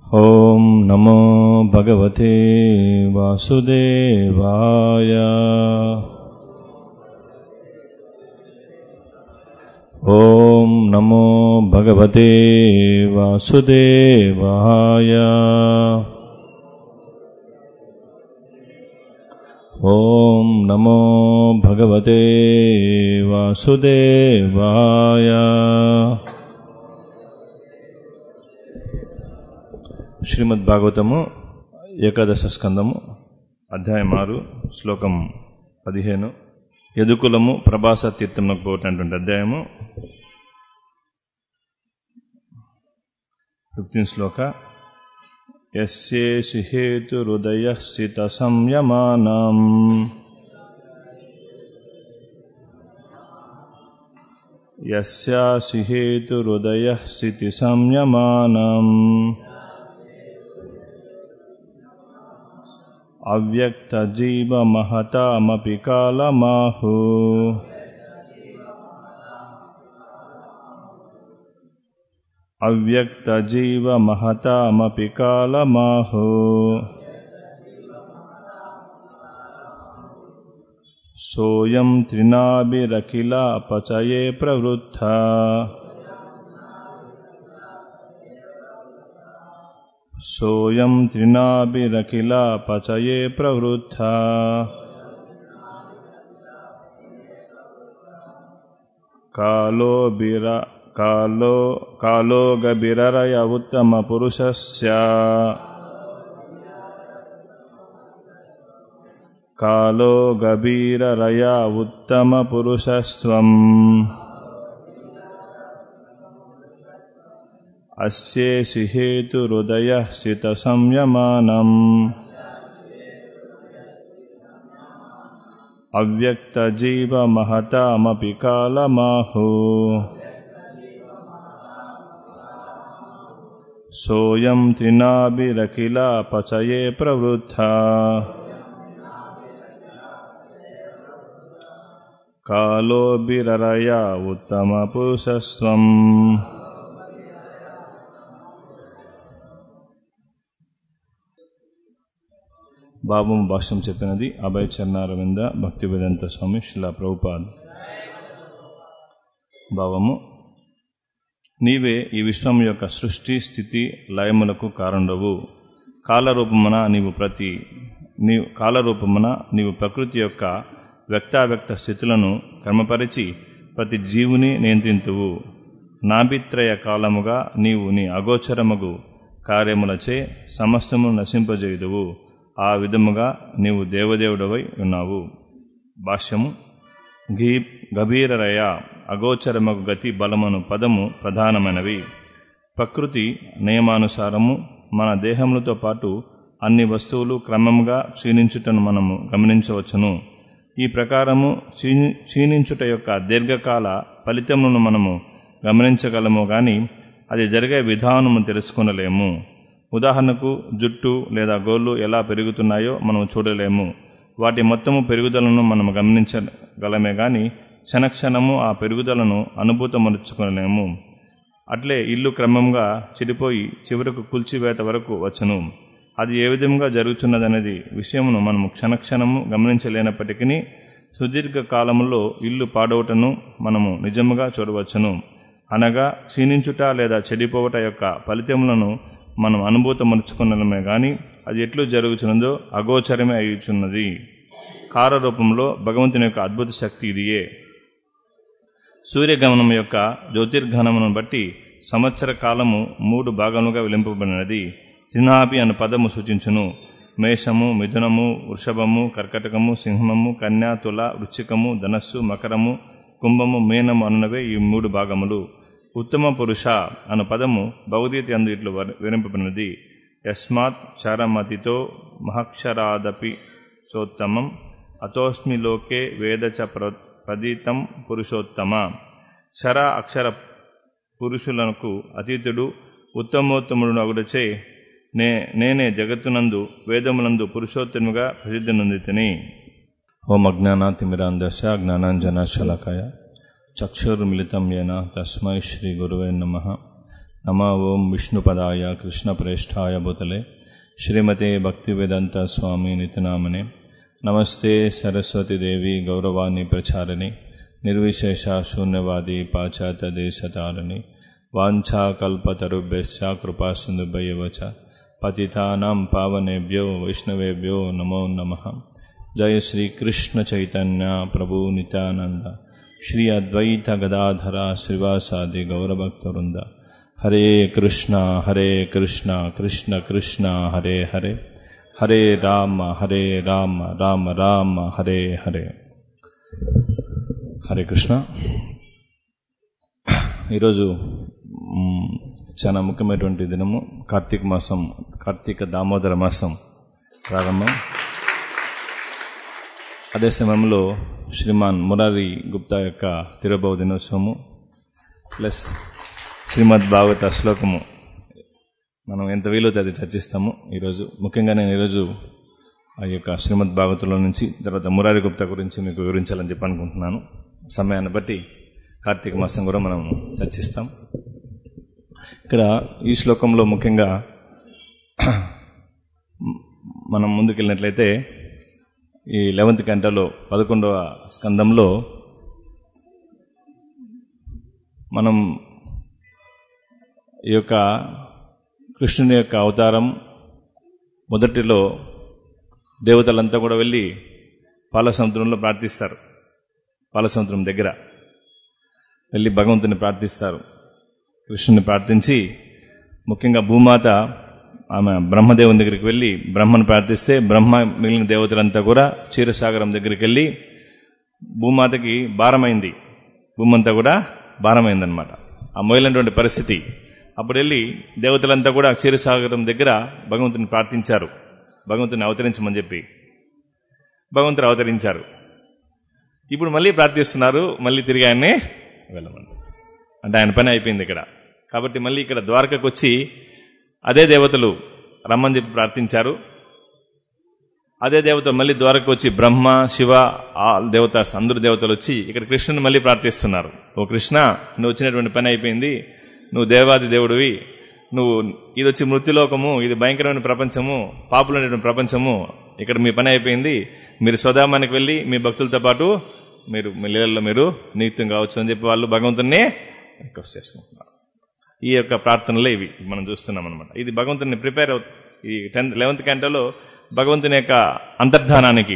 ॐ नमो भगवते वासुदेवाय ॐ नमो भगवते वासुदेवाय ॐ नमो भगवते वासुदेवाय శ్రీమద్ భాగవతము ఏకాదశ స్కందము అధ్యాయం ఆరు శ్లోకం పదిహేను యదుకులము ప్రభాస తీర్థంలోకి పోవటటువంటి అధ్యాయము ఫిఫ్టీన్ శ్లోక యస్యేషి హేతురుదయ స్థిత సంయమానం యస్యాసి హేతురుదయ స్థితి సంయమానం అవ్యక్తజీవమహతామపి కాలమాహు అవ్యక్తజీవమహతామపి కాలమాహు సోయం త్రినాభిరఖిలాపచయే ప్రవృత్త सोऽयं त्रिनाभिरखिला पचये प्रवृत्ता कालो बिर कालो कालो गबिररय उत्तमपुरुषस्य कालो गभीररया उत्तमपुरुषस्त्वम् अस्येषि हेतुहृदयः स्थितसंयमानम् अव्यक्तजीवमहतामपि कालमाहु सोऽयं त्रिनाभिरखिलापचये प्रवृत्ता कालो बिररया उत्तमपुरुषस्त्वम् బాబమ్మ భాష్యం చెప్పినది అభయ చరణారవింద భక్తి వేదాంత స్వామి శిలా ప్రభుపాద్ భావము నీవే ఈ విశ్వం యొక్క సృష్టి స్థితి లయములకు కారణవు కాలరూపమున నీవు ప్రతి నీ కాలరూపమున నీవు ప్రకృతి యొక్క వ్యక్తావ్యక్త స్థితులను క్రమపరిచి ప్రతి జీవుని నియంత్రింతువు నాభిత్రయ కాలముగా నీవు నీ అగోచరముగు కార్యములచే సమస్తము నశింపజేయుదువు ఆ విధముగా నీవు దేవదేవుడవై ఉన్నావు భాష్యము గీ గభీరరయ అగోచరమగు గతి బలమును పదము ప్రధానమైనవి ప్రకృతి నియమానుసారము మన దేహములతో పాటు అన్ని వస్తువులు క్రమంగా క్షీణించుటను మనము గమనించవచ్చును ఈ ప్రకారము క్షీణి క్షీణించుట యొక్క దీర్ఘకాల ఫలితములను మనము గమనించగలము గాని అది జరిగే విధానము తెలుసుకొనలేము ఉదాహరణకు జుట్టు లేదా గోళ్ళు ఎలా పెరుగుతున్నాయో మనం చూడలేము వాటి మొత్తము పెరుగుదలను మనం గమనించగలమే గాని క్షణక్షణము ఆ పెరుగుదలను అనుభూతమరుచుకోలేము అట్లే ఇల్లు క్రమంగా చెడిపోయి చివరకు కూల్చివేత వరకు వచ్చును అది ఏ విధంగా జరుగుతున్నదనేది విషయమును మనము క్షణక్షణము గమనించలేనప్పటికీ సుదీర్ఘ కాలములో ఇల్లు పాడవటను మనము నిజముగా చూడవచ్చును అనగా క్షీణించుట లేదా చెడిపోవట యొక్క ఫలితములను మనం అనుభూతమరుచుకున్నమే గాని అది ఎట్లు జరుగుతున్నదో అగోచరమే అయ్యుచున్నది కారరూపంలో భగవంతుని యొక్క అద్భుత శక్తి ఇదియే సూర్యగమనం యొక్క జ్యోతిర్గమనమును బట్టి సంవత్సర కాలము మూడు భాగములుగా విలింపబడినది తినాభి అను పదము సూచించును మేషము మిథునము వృషభము కర్కటకము సింహము కన్యా తుల వృచ్చికము ధనస్సు మకరము కుంభము మీనము అనునవే ఈ మూడు భాగములు ఉత్తమ పురుష అను పదము భగవద్గీత అందు ఇట్లు విరింపబడినది యస్మాత్ చరమతితో మహక్షరాదపి చోత్తమం అతోస్మి లోకే వేదచ ప్రదీతం పురుషోత్తమ చర అక్షర పురుషులకు అతీతుడు ఉత్తమోత్తముడు అగుడచే నే నేనే జగత్తునందు వేదమునందు పురుషోత్తముగా ప్రసిద్ధి నొందితిని ఓం అజ్ఞానాతిమిరాందశ జ్ఞానాంజన శలకాయ చక్షుర్మిళితం ఏన తస్మై శ్రీ గురువే నమ नम ओं विष्णुपदाय कृष्णप्रेष्ठाय भूतले श्रीमते भक्तिवेदांत स्वामी नितनामने नमस्ते सरस्वती देवी गौरवाणी प्रचारिणे निर्विशेष शून्यवादी पाश्चात्य देशतारिणे वाञ्छाकल्पतरुभ्यश्च कृपा सिन्धुभ्यैव च पतितानां पावनेभ्यो वैष्णवेभ्यो नमो नमः जय श्री कृष्ण चैतन्य प्रभु नित्यानंद श्री अद्वैत गदाधरा श्रीवासादि गौरभक्तवृंद हरे कृष्णा हरे कृष्णा कृष्ण कृष्णा हरे हरे हरे राम हरे राम రామ రామ హరే హరే హరే కృష్ణ ఈరోజు మ్, చాలా ముఖ్యమైనటువంటి దినము కార్తీక మాసం కార్తీక దామోదర మాసం ప్రారంభం అదే సమయంలో శ్రీమాన్ మురారి గుప్తా యొక్క తిరుభవ దినోత్సవము ప్లస్ శ్రీమద్ భాగవత శ్లోకము మనం ఎంత వీలైతే అది చర్చిస్తాము ఈరోజు ముఖ్యంగా నేను ఈరోజు ఆ యొక్క శ్రీమద్ భాగవతంలో నుంచి తర్వాత మురారి గుప్తా గురించి మీకు వివరించాలని చెప్పి అనుకుంటున్నాను సమయాన్ని బట్టి కార్తీక మాసం కూడా మనం చర్చిస్తాం ఇక్కడ ఈ శ్లోకంలో ముఖ్యంగా మనం ముందుకెళ్ళినట్లయితే ఈ లెవెంత్ గంటలో పదకొండవ స్కందంలో మనం ఈ యొక్క కృష్ణుని యొక్క అవతారం మొదటిలో దేవతలంతా కూడా వెళ్ళి పాలసముద్రంలో ప్రార్థిస్తారు పాలసముద్రం దగ్గర వెళ్ళి భగవంతుని ప్రార్థిస్తారు కృష్ణుని ప్రార్థించి ముఖ్యంగా భూమాత ఆమె బ్రహ్మదేవుని దగ్గరికి వెళ్ళి బ్రహ్మను ప్రార్థిస్తే బ్రహ్మ మిగిలిన దేవతలంతా కూడా క్షీరసాగరం దగ్గరికి వెళ్ళి భూమాతకి భారమైంది భూమంతా కూడా భారమైందనమాట ఆ మొయలైనటువంటి పరిస్థితి అప్పుడు వెళ్ళి దేవతలంతా కూడా క్షీరసాగరం దగ్గర భగవంతుని ప్రార్థించారు భగవంతుని అవతరించమని చెప్పి భగవంతుడు అవతరించారు ఇప్పుడు మళ్ళీ ప్రార్థిస్తున్నారు మళ్ళీ తిరిగి ఆయన్నే వెళ్ళమని అంటే ఆయన పని అయిపోయింది ఇక్కడ కాబట్టి మళ్ళీ ఇక్కడ ద్వారకకు వచ్చి అదే దేవతలు రమ్మని చెప్పి ప్రార్థించారు అదే దేవత మళ్ళీ ద్వారకు వచ్చి బ్రహ్మ శివ ఆ దేవత అందరు దేవతలు వచ్చి ఇక్కడ కృష్ణుని మళ్ళీ ప్రార్థిస్తున్నారు ఓ కృష్ణ నువ్వు వచ్చినటువంటి పని అయిపోయింది నువ్వు దేవాది దేవుడివి నువ్వు ఇది వచ్చి మృత్యులోకము ఇది భయంకరమైన ప్రపంచము పాపులైనటువంటి ప్రపంచము ఇక్కడ మీ పని అయిపోయింది మీరు స్వధామానికి వెళ్ళి మీ భక్తులతో పాటు మీరు మీ లీలల్లో మీరు నియుక్తం కావచ్చు అని చెప్పి వాళ్ళు భగవంతున్నే రిక్వెస్ట్ చేసుకుంటున్నారు ఈ యొక్క ప్రార్థనలే ఇవి మనం చూస్తున్నాం అనమాట ఇది భగవంతుని ప్రిపేర్ అవు ఈ టెన్త్ లెవెన్త్ క్యాంటోలో భగవంతుని యొక్క అంతర్ధానానికి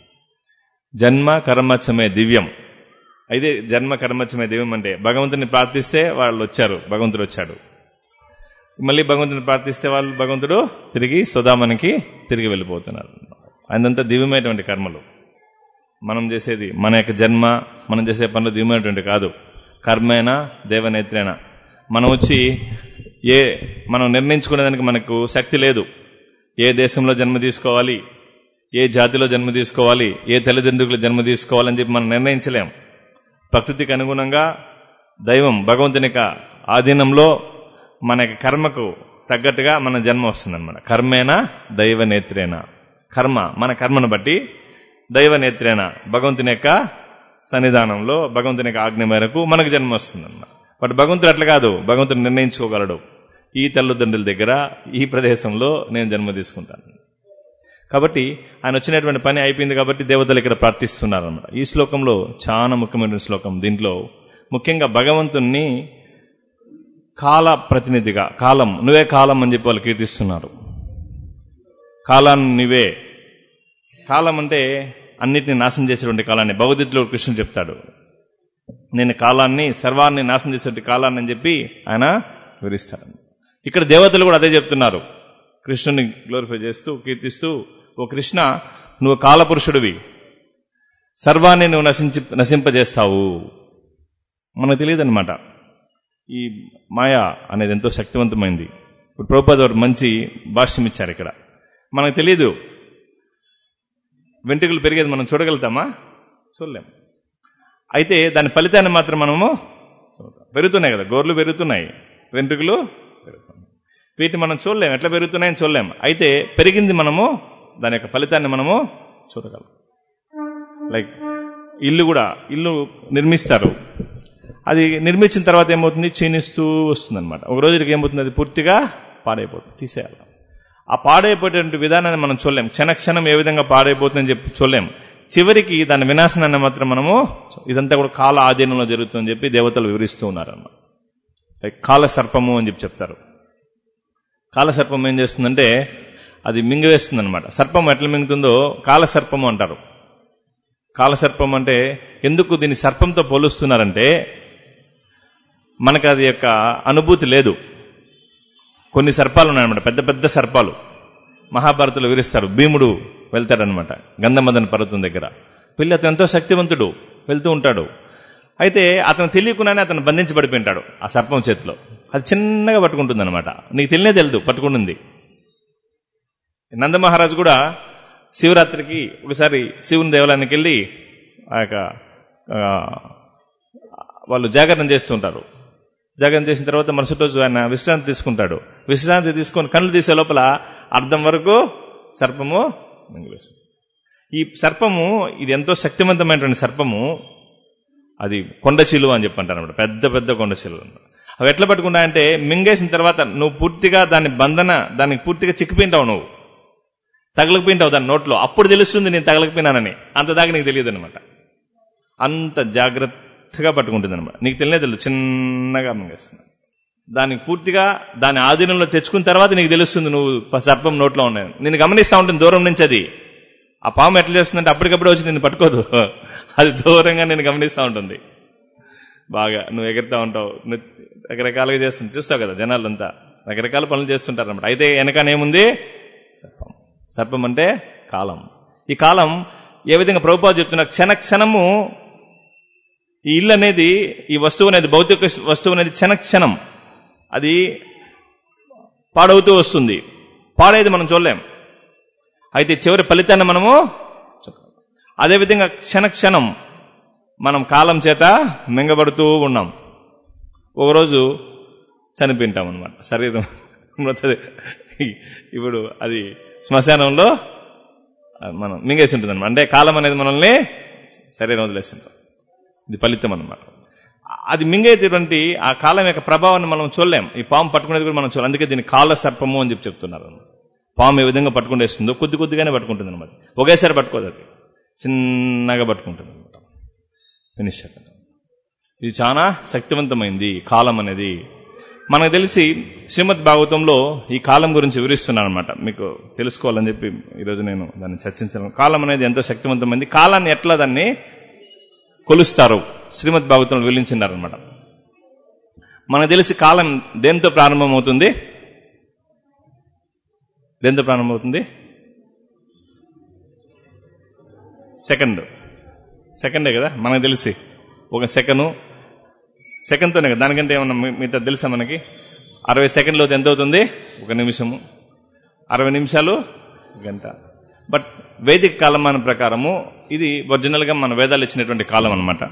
జన్మ కర్మచ్చమే దివ్యం అయితే జన్మ కర్మచ్చమే దివ్యం అంటే భగవంతుని ప్రార్థిస్తే వాళ్ళు వచ్చారు భగవంతుడు వచ్చాడు మళ్ళీ భగవంతుని ప్రార్థిస్తే వాళ్ళు భగవంతుడు తిరిగి సుధామనికి తిరిగి వెళ్ళిపోతున్నారు అదంతా దివ్యమైనటువంటి కర్మలు మనం చేసేది మన యొక్క జన్మ మనం చేసే పనులు దివ్యమైనటువంటి కాదు కర్మేనా దేవనేత్రేనా మనం వచ్చి ఏ మనం నిర్ణయించుకునేదానికి మనకు శక్తి లేదు ఏ దేశంలో జన్మ తీసుకోవాలి ఏ జాతిలో జన్మ తీసుకోవాలి ఏ తల్లిదండ్రుల జన్మ తీసుకోవాలని చెప్పి మనం నిర్ణయించలేం ప్రకృతికి అనుగుణంగా దైవం భగవంతుని యొక్క ఆధీనంలో మన యొక్క కర్మకు తగ్గట్టుగా మన జన్మ వస్తుందన్నమాట కర్మేనా దైవ నేత్రేనా కర్మ మన కర్మను బట్టి దైవ నేత్రేన భగవంతుని యొక్క సన్నిధానంలో భగవంతుని యొక్క ఆజ్ఞ మేరకు మనకు జన్మ వస్తుందన్నమాట బట్ భగవంతుడు అట్లా కాదు భగవంతుడు నిర్ణయించుకోగలడు ఈ తల్లిదండ్రుల దగ్గర ఈ ప్రదేశంలో నేను జన్మ తీసుకుంటాను కాబట్టి ఆయన వచ్చినటువంటి పని అయిపోయింది కాబట్టి దేవతలు ఇక్కడ ప్రార్థిస్తున్నారు అన్నమాట ఈ శ్లోకంలో చాలా ముఖ్యమైన శ్లోకం దీంట్లో ముఖ్యంగా భగవంతుణ్ణి కాల ప్రతినిధిగా కాలం నువ్వే కాలం అని చెప్పి వాళ్ళు కీర్తిస్తున్నారు కాలాన్ని నువ్వే కాలం అంటే అన్నిటిని నాశనం చేసేటువంటి కాలాన్ని భగవద్గీతలో కృష్ణుడు చెప్తాడు నేను కాలాన్ని సర్వాన్ని నాశనం చేసేటువంటి కాలాన్ని అని చెప్పి ఆయన వివరిస్తాడు ఇక్కడ దేవతలు కూడా అదే చెప్తున్నారు కృష్ణుని గ్లోరిఫై చేస్తూ కీర్తిస్తూ ఓ కృష్ణ నువ్వు కాలపురుషుడివి సర్వాన్ని నువ్వు నశించి నశింపజేస్తావు మనకు తెలియదన్నమాట ఈ మాయ అనేది ఎంతో శక్తివంతమైంది ఇప్పుడు ప్రభుపాద వారు మంచి భాష్యం ఇచ్చారు ఇక్కడ మనకు తెలియదు వెంట్రుకలు పెరిగేది మనం చూడగలుగుతామా చూడలేం అయితే దాని ఫలితాన్ని మాత్రం మనము చూద్దాం. పెరుగుతున్నాయి కదా గోర్లు పెరుగుతున్నాయి వెంట్రుకలు పెరుగుతున్నాయి వీటిని మనం చూడలేం ఎట్లా పెరుగుతున్నాయని చూడలేం అయితే పెరిగింది మనము దాని యొక్క ఫలితాన్ని మనము చూడగలం లైక్ ఇల్లు కూడా ఇల్లు నిర్మిస్తారు అది నిర్మించిన తర్వాత ఏమవుతుంది క్షీణిస్తూ వస్తుంది అనమాట ఒక రోజుకి ఏమవుతుంది అది పూర్తిగా పాడైపోతుంది తీసేయాలి ఆ పాడైపోయేటువంటి విధానాన్ని మనం చూడలేం క్షణ క్షణం ఏ విధంగా పాడైపోతుందని చెప్పి చూడలేం చివరికి దాని వినాశనాన్ని మాత్రం మనము ఇదంతా కూడా కాల ఆధీనంలో జరుగుతుందని చెప్పి దేవతలు వివరిస్తూ ఉన్నారన్నమాట లైక్ కాల సర్పము అని చెప్పి చెప్తారు కాల సర్పం ఏం చేస్తుందంటే అది మింగివేస్తుంది అనమాట సర్పం ఎట్లా మింగుతుందో కాల సర్పము అంటారు కాల సర్పం అంటే ఎందుకు దీన్ని సర్పంతో పోలుస్తున్నారంటే మనకు అది యొక్క అనుభూతి లేదు కొన్ని సర్పాలు ఉన్నాయన్నమాట పెద్ద పెద్ద సర్పాలు మహాభారతులు వివరిస్తారు భీముడు వెళ్తాడనమాట గంధమదన పర్వతం దగ్గర వెళ్ళి అతను ఎంతో శక్తివంతుడు వెళ్తూ ఉంటాడు అయితే అతను తెలియకుండానే అతను బంధించబడిపోయి ఉంటాడు ఆ సర్పం చేతిలో అది చిన్నగా పట్టుకుంటుంది అనమాట నీకు తెలియనే తెలియదు పట్టుకుంటుంది నందమహారాజు కూడా శివరాత్రికి ఒకసారి శివుని దేవాలయానికి వెళ్ళి ఆ యొక్క ఆ, వాళ్ళు జాగరణ చేస్తూ ఉంటారు జాగరణ చేసిన తర్వాత మరుసటి రోజు ఆయన విశ్రాంతి తీసుకుంటాడు విశ్రాంతి తీసుకొని కళ్ళు తీసే లోపల అర్ధం వరకు సర్పము మింగివేస్తుంది ఈ సర్పము ఇది ఎంతో శక్తివంతమైనటువంటి సర్పము అది కొండ చిలువ అని చెప్పంటారు అనమాట పెద్ద పెద్ద కొండ చిలువ అవి ఎట్లా పట్టుకుంటాయంటే మింగేసిన తర్వాత నువ్వు పూర్తిగా దాని బంధన దానికి పూర్తిగా చిక్కిపోయింటావు నువ్వు తగలకపోయింటావు దాని నోట్లో అప్పుడు తెలుస్తుంది నేను తగలకపోయినానని అంత దాకా నీకు తెలియదు అనమాట అంత జాగ్రత్తగా పట్టుకుంటుంది అనమాట నీకు తెలియనే తెలియదు చిన్నగా మింగేస్తుంది దానికి పూర్తిగా దాని ఆధీనంలో తెచ్చుకున్న తర్వాత నీకు తెలుస్తుంది నువ్వు ప- సర్పం నోట్లో ఉన్నాయి నేను గమనిస్తా ఉంటుంది దూరం నుంచి అది ఆ పాము ఎట్లా చేస్తుందంటే అప్పటికప్పుడు వచ్చి నిన్ను పట్టుకోదు అది దూరంగా నేను గమనిస్తూ ఉంటుంది బాగా నువ్వు ఎగురుతా ఉంటావు నువ్వు రకరకాలుగా చేస్తుంది చూస్తావు కదా జనాలంతా రకరకాల పనులు చేస్తుంటారు అనమాట అయితే వెనకనేముంది సర్పం సర్పం అంటే కాలం ఈ కాలం ఏ విధంగా ప్రభుపాద చెప్తున్న క్షణ క్షణము ఈ ఇల్లు అనేది ఈ వస్తువు అనేది భౌతిక వస్తువు అనేది క్షణ క్షణం అది పాడవుతూ వస్తుంది పాడేది మనం చూడలేం అయితే చివరి ఫలితాన్ని మనము చెప్పలేం. అదేవిధంగా క్షణ క్షణం మనం కాలం చేత మింగబడుతూ ఉన్నాం ఒకరోజు చనిపోయింటాం అనమాట శరీరం మృతది. ఇప్పుడు అది శ్మశానంలో మనం మింగేసి ఉంటుంది అనమాట అంటే కాలం అనేది మనల్ని శరీరం వదిలేసి ఉంటాం ఇది ఫలితం అనమాట అది మింగేటువంటి ఆ కాలం యొక్క ప్రభావాన్ని మనం చూడలేం ఈ పాము పట్టుకునేది కూడా మనం చూడలేం అందుకే దీన్ని కాల సర్పము అని చెప్పి చెప్తున్నారు పాము ఏ విధంగా పట్టుకుండేస్తుందో కొద్ది కొద్దిగానే పట్టుకుంటుంది అనమాట ఒకేసారి పట్టుకోదు అది చిన్నగా పట్టుకుంటుంది అనమాట ఫినిష్ ఇది చాలా శక్తివంతమైంది కాలం అనేది మనకు తెలిసి శ్రీమద్ భాగవతంలో ఈ కాలం గురించి వివరిస్తున్నాను అనమాట మీకు తెలుసుకోవాలని చెప్పి ఈరోజు నేను దాన్ని చర్చించాను కాలం అనేది ఎంతో శక్తివంతమైంది కాలాన్ని ఎట్లా దాన్ని కొలుస్తారు శ్రీమద్ భాగవతంలో వివరించినారనమాట మనకు తెలిసి కాలం దేంతో ప్రారంభమవుతుంది దేంతో ప్రారంభమవుతుంది సెకండ్ సెకండే కదా మనకు తెలిసి ఒక సెకండ్ సెకండ్తోనే కదా దానికంటే ఏమన్నా మీ- మిగతా తెలుసా మనకి అరవై సెకండ్లో ఎంత అవుతుంది ఒక నిమిషము అరవై నిమిషాలు ఒక గంట బట్ వైదిక కాలమాన ప్రకారము ఇది ఒరిజినల్గా మన వేదాలు ఇచ్చినటువంటి కాలం అన్నమాట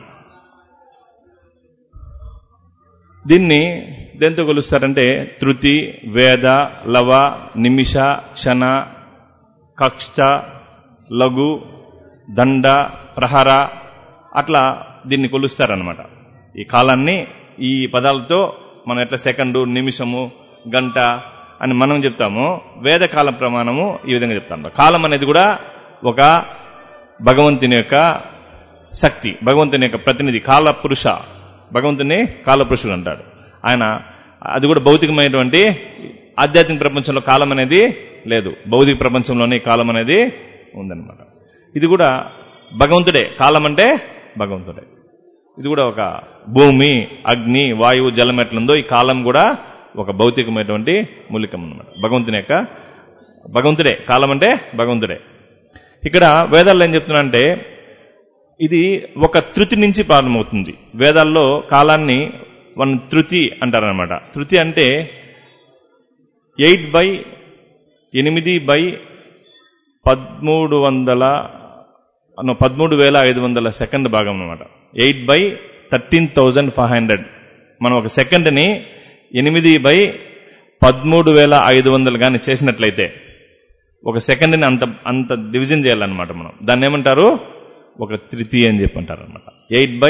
దీన్ని దేంతో కొలుస్తారంటే తృతి వేద లవ నిమిష క్షణ కక్ష లఘు దండ ప్రహర అట్లా దీన్ని కొలుస్తారనమాట ఈ కాలాన్ని ఈ పదాలతో మనం ఎట్లా సెకండు నిమిషము గంట అని మనం చెప్తాము వేద కాల ప్రమాణము ఈ విధంగా చెప్తాం కాలం అనేది కూడా ఒక భగవంతుని యొక్క శక్తి భగవంతుని యొక్క ప్రతినిధి కాల పురుష భగవంతుని కాలపురుషుడు అంటాడు ఆయన అది కూడా భౌతికమైనటువంటి ఆధ్యాత్మిక ప్రపంచంలో కాలం అనేది లేదు భౌతిక ప్రపంచంలోనే ఈ కాలం అనేది ఉందన్నమాట ఇది కూడా భగవంతుడే కాలం అంటే భగవంతుడే ఇది కూడా ఒక భూమి అగ్ని వాయువు జలం ఎట్లుందో ఈ కాలం కూడా ఒక భౌతికమైనటువంటి మూలికం అన్నమాట భగవంతుని యొక్క భగవంతుడే కాలం అంటే భగవంతుడే ఇక్కడ వేదాల్లో ఏం చెప్తున్నా ఇది ఒక తృతి నుంచి ప్రారంభమవుతుంది వేదాల్లో కాలాన్ని వన్ తృతి అంటారనమాట తృతి అంటే ఎయిట్ బై ఎనిమిది బై పదమూడు వందల అన్న పదమూడు వేల ఐదు వందల సెకండ్ భాగం అనమాట eight by thirteen thousand five hundred మనం ఒక సెకండ్ని ఎనిమిది బై పదమూడు వేల ఐదు వందలు కానీ చేసినట్లయితే ఒక సెకండ్ని అంత అంత డివిజన్ చేయాలన్నమాట మనం దాన్ని ఏమంటారు ఒక తృతీయ అని చెప్పి అంటారు అనమాట eight by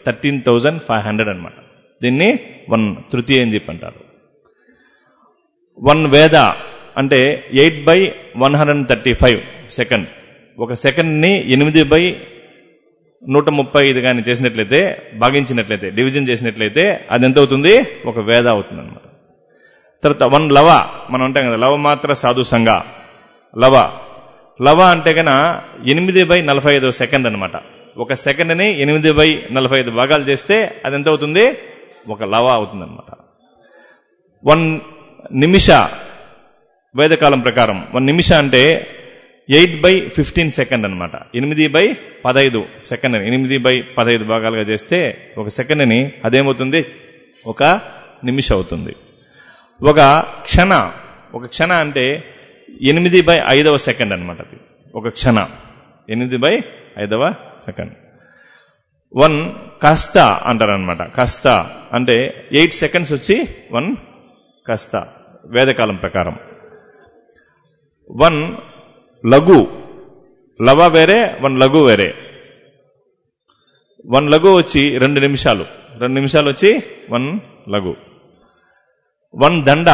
thirteen thousand five hundred అనమాట దీన్ని వన్ తృతీయ అని చెప్పి అంటారు వన్ వేద అంటే eight by one hundred thirty five second ఒక సెకండ్ని ఎనిమిది బై నూట ముప్పై ఐదు కానీ చేసినట్లయితే భాగించినట్లయితే డివిజన్ చేసినట్లయితే అది ఎంత అవుతుంది ఒక వేద అవుతుంది అనమాట తర్వాత వన్ లవ మనం అంటాం కదా లవ మాత్ర సాధు సంఘ లవ లవ అంటే కన ఎనిమిది బై నలభై ఐదు సెకండ్ అనమాట ఒక సెకండ్ని ఎనిమిది బై నలభై ఐదు భాగాలు చేస్తే అది ఎంత అవుతుంది ఒక లవ అవుతుంది అనమాట వన్ నిమిష వేదకాలం ప్రకారం వన్ నిమిష అంటే ఎయిట్ బై ఫిఫ్టీన్ సెకండ్ అనమాట ఎనిమిది బై పదహైదు సెకండ్ ఎనిమిది బై పదహైదు భాగాలుగా చేస్తే ఒక సెకండ్ని అదేమవుతుంది ఒక నిమిషం అవుతుంది ఒక క్షణ ఒక క్షణ అంటే ఎనిమిది బై ఐదవ సెకండ్ అనమాట అది ఒక క్షణ ఎనిమిది బై ఐదవ సెకండ్ వన్ కస్త అంటారనమాట కస్త అంటే ఎయిట్ సెకండ్స్ వచ్చి వన్ కస్త వేదకాలం ప్రకారం వన్ లఘు లవ వేరే వన్ లఘు వేరే వన్ లఘు వచ్చి రెండు నిమిషాలు రెండు నిమిషాలు వచ్చి వన్ లఘు వన్ దండ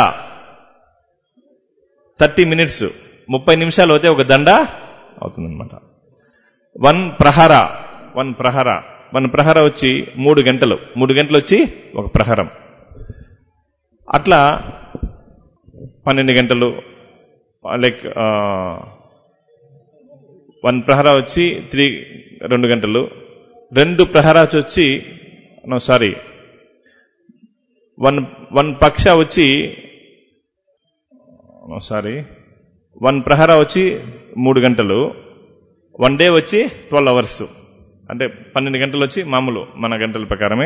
థర్టీ మినిట్స్ ముప్పై నిమిషాలు అయితే ఒక దండ అవుతుందన్నమాట వన్ ప్రహర వన్ ప్రహర వన్ ప్రహర వచ్చి మూడు గంటలు మూడు గంటలు వచ్చి ఒక ప్రహరం అట్లా పన్నెండు గంటలు లైక్ వన్ ప్రహర వచ్చి త్రీ రెండు గంటలు రెండు ప్రహరాస్ వచ్చి నో సారీ వన్ వన్ పక్ష వచ్చి సారీ వన్ ప్రహర వచ్చి మూడు గంటలు వన్ డే వచ్చి ట్వెల్వ్ అవర్స్ అంటే పన్నెండు గంటలు వచ్చి మామూలు మన గంటల ప్రకారమే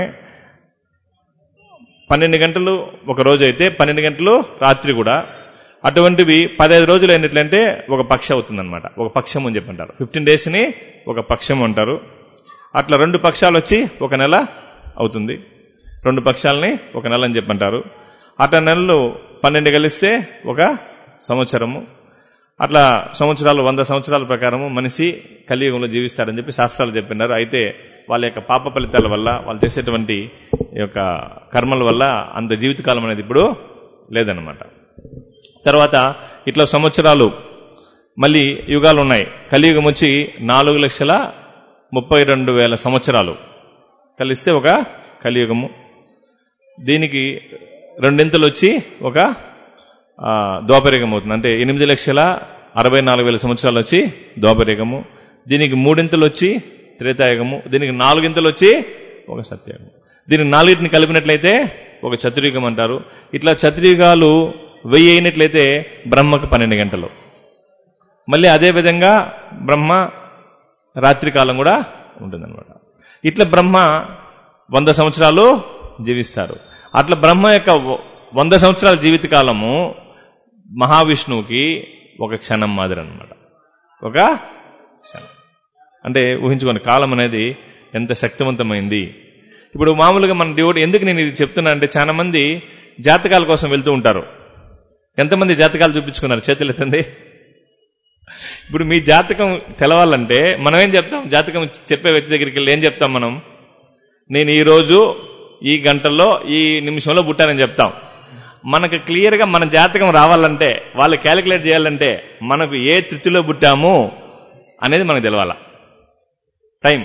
పన్నెండు గంటలు ఒక రోజు అయితే పన్నెండు గంటలు రాత్రి కూడా అటువంటివి పదహైదు రోజులు అయినట్లంటే ఒక పక్ష అవుతుందన్నమాట ఒక పక్షం అని చెప్పి అంటారు ఫిఫ్టీన్ డేస్ని ఒక పక్షం అంటారు అట్లా రెండు పక్షాలు వచ్చి ఒక నెల అవుతుంది రెండు పక్షాలని ఒక నెల అని చెప్పంటారు అట్లా నెలలు పన్నెండు కలిస్తే ఒక సంవత్సరము అట్లా సంవత్సరాలు వంద సంవత్సరాల ప్రకారము మనిషి కలియుగంలో జీవిస్తాడని చెప్పి శాస్త్రాలు చెప్పినారు అయితే వాళ్ళ యొక్క పాప ఫలితాల వల్ల వాళ్ళు చేసేటువంటి ఈ యొక్క కర్మల వల్ల అంత జీవితకాలం అనేది ఇప్పుడు లేదనమాట తర్వాత ఇట్లా సంవత్సరాలు మళ్ళీ యుగాలు ఉన్నాయి కలియుగం వచ్చి నాలుగు లక్షల ముప్పై రెండు వేల సంవత్సరాలు కలిస్తే ఒక కలియుగము దీనికి రెండింతలు వచ్చి ఒక ఆ, ద్వాపరయుగం అవుతుంది అంటే ఎనిమిది లక్షల అరవై నాలుగు వేల సంవత్సరాలు వచ్చి ద్వాపరయుగము దీనికి మూడింతలు వచ్చి త్రేతాయుగము దీనికి నాలుగింతలు వచ్చి ఒక సత్యయుగం దీనికి నాలుగింటిని కలిపినట్లయితే ఒక చతుర్యుగం అంటారు ఇట్లా చతుర్యుగాలు వెయ్యి అయినట్లయితే బ్రహ్మకు పన్నెండు గంటలు మళ్ళీ అదే విధంగా బ్రహ్మ రాత్రి కాలం కూడా ఉంటుందన్నమాట ఇట్లా బ్రహ్మ వంద సంవత్సరాలు జీవిస్తారు అట్లా బ్రహ్మ యొక్క వ- వంద సంవత్సరాల జీవిత కాలము మహావిష్ణువుకి ఒక క్షణం మాదిరి అనమాట ఒక క్షణం అంటే ఊహించుకోండి కాలం అనేది ఎంత శక్తివంతమైంది ఇప్పుడు మామూలుగా మన దేవుడు ఎందుకు నేను ఇది చెప్తున్నా అంటే చాలా మంది జాతకాల కోసం వెళ్తూ ఉంటారు ఎంతమంది జాతకాలు చూపించుకున్నారు చేతులు ఎత్తండి ఇప్పుడు మీ జాతకం తెలవాలంటే మనం ఏం చెప్తాం జాతకం చెప్పే వ్యక్తి దగ్గరికి వెళ్ళి ఏం చెప్తాం మనం నేను ఈ రోజు ఈ గంటల్లో ఈ నిమిషంలో పుట్టానని చెప్తాం మనకు క్లియర్గా మన జాతకం రావాలంటే వాళ్ళు క్యాలిక్యులేట్ చేయాలంటే మనకు ఏ తృతిలో పుట్టాము అనేది మనకు తెలవాల టైం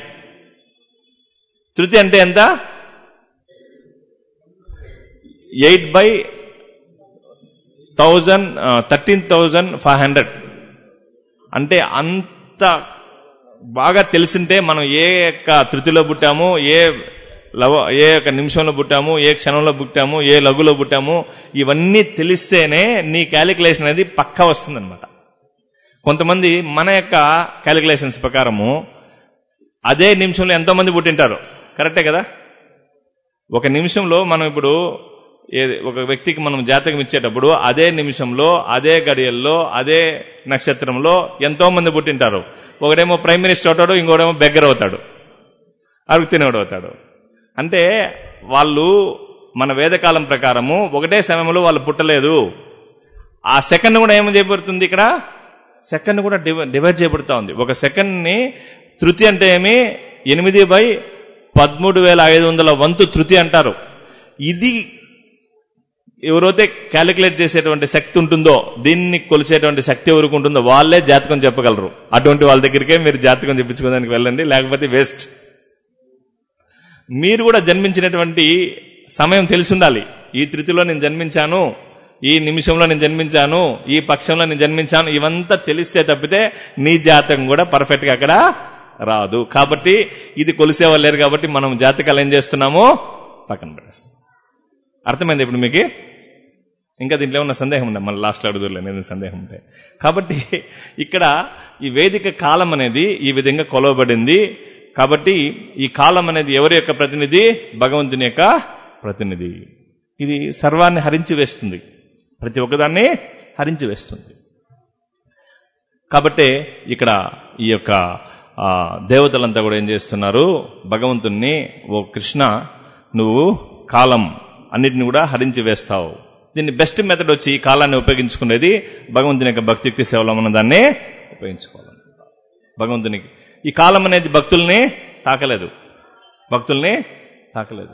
తృతి అంటే ఎంత eight by thousand thirteen thousand five hundred అంటే అంత బాగా తెలిసింటే మనం ఏ యొక్క తృతిలో పుట్టాము ఏ లవ ఏ యొక్క నిమిషంలో పుట్టాము ఏ క్షణంలో పుట్టాము ఏ లఘులో పుట్టాము ఇవన్నీ తెలిస్తేనే నీ క్యాలిక్యులేషన్ అనేది పక్కా వస్తుందన్నమాట కొంతమంది మన యొక్క క్యాలిక్యులేషన్స్ ప్రకారము అదే నిమిషంలో ఎంతో మంది పుట్టింటారు కరెక్టే కదా ఒక నిమిషంలో మనం ఇప్పుడు ఏ- ఒక వ్యక్తికి మనం జాతకం ఇచ్చేటప్పుడు అదే నిమిషంలో అదే గడియల్లో అదే నక్షత్రంలో ఎంతో మంది పుట్టింటారు ఒకడేమో ప్రైమ్ మినిస్టర్ అవుతాడు ఇంకోడేమో బెగ్గర అవుతాడు అరుగు తినేవాడు అవుతాడు అంటే వాళ్ళు మన వేదకాలం ప్రకారము ఒకటే సమయంలో వాళ్ళు పుట్టలేదు ఆ సెకండ్ కూడా ఏమని చేయబడుతుంది ఇక్కడ సెకండ్ కూడా డివ- డివైడ్ చేయబడుతూ ఉంది ఒక సెకండ్ ని తృతి అంటే ఏమి ఎనిమిది బై పదమూడు వేల ఐదు వందల వంతు తృతి అంటారు ఇది ఎవరైతే క్యాలిక్యులేట్ చేసేటువంటి శక్తి ఉంటుందో దీన్ని కొలిచేటువంటి శక్తి ఎవరికి ఉంటుందో వాళ్ళే జాతకం చెప్పగలరు అటువంటి వాళ్ళ దగ్గరికే మీరు జాతకం చెప్పించుకోవడానికి వెళ్ళండి లేకపోతే వేస్ట్ మీరు కూడా జన్మించినటువంటి సమయం తెలిసి ఉండాలి ఈ తృతిలో నేను జన్మించాను ఈ నిమిషంలో నేను జన్మించాను ఈ పక్షంలో నేను జన్మించాను ఇవంతా తెలిస్తే తప్పితే నీ జాతకం కూడా పర్ఫెక్ట్ గా అక్కడ రాదు కాబట్టి ఇది కొలిసే వాళ్ళు లేరు కాబట్టి మనం జాతకాలు ఏం చేస్తున్నామో పక్కన పెట్టేస్తాం అర్థమైంది ఇప్పుడు మీకు ఇంకా దీంట్లో ఉన్న సందేహం ఉందా మళ్ళీ లాస్ట్లో అడుగుదలే నేను సందేహం ఉంటే కాబట్టి ఇక్కడ ఈ వేదిక కాలం అనేది ఈ విధంగా కొలవబడింది కాబట్టి ఈ కాలం అనేది ఎవరి యొక్క ప్రతినిధి భగవంతుని యొక్క ప్రతినిధి ఇది సర్వాన్ని హరించి వేస్తుంది ప్రతి ఒక్కదాన్ని హరించి వేస్తుంది కాబట్టే ఇక్కడ ఈ యొక్క ఆ, దేవతలంతా కూడా ఏం చేస్తున్నారు భగవంతుణ్ణి ఓ కృష్ణ నువ్వు కాలం అన్నిటిని కూడా హరించి వేస్తావు దీన్ని బెస్ట్ మెథడ్ వచ్చి ఈ కాలాన్ని ఉపయోగించుకునేది భగవంతుని యొక్క భక్తియుక్తి సేవలో మనం దాన్ని ఉపయోగించుకోవాలన్నమాట భగవంతునికి ఈ కాలం అనేది భక్తుల్ని తాకలేదు భక్తుల్ని తాకలేదు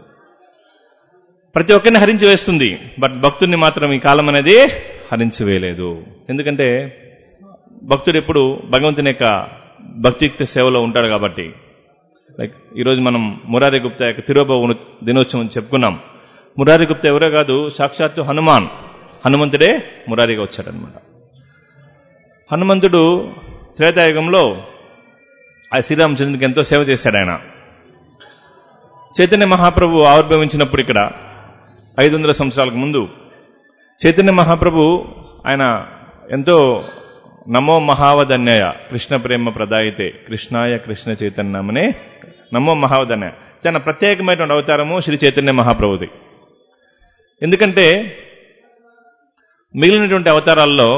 ప్రతి ఒక్కరిని హరించి వేస్తుంది బట్ భక్తుల్ని మాత్రం ఈ కాలం అనేది హరించి వేయలేదు ఎందుకంటే భక్తుడు ఎప్పుడు భగవంతుని యొక్క భక్తియుక్త సేవలో ఉంటాడు కాబట్టి లైక్ ఈరోజు మనం మురారి గుప్తా యొక్క తిరోభవ దినోత్సవం చెప్పుకున్నాం మురారి గుప్తా ఎవరో కాదు సాక్షాత్తు హనుమాన్ హనుమంతుడే మురారిగా వచ్చాడనమాట హనుమంతుడు త్రేతాయుగంలో ఆ శ్రీరామచంద్రుడికి ఎంతో సేవ చేశాడు ఆయన చైతన్య మహాప్రభు ఆవిర్భవించినప్పుడు ఇక్కడ ఐదు వందల సంవత్సరాలకు ముందు చైతన్య మహాప్రభు ఆయన ఎంతో నమో మహావదన్యయ కృష్ణ ప్రేమ ప్రదాయితే కృష్ణాయ కృష్ణ చైతన్యమనే నమో మహావదన్య చాలా ప్రత్యేకమైనటువంటి అవతారము శ్రీ చైతన్య మహాప్రభుది ఎందుకంటే మిగిలినటువంటి అవతారాల్లో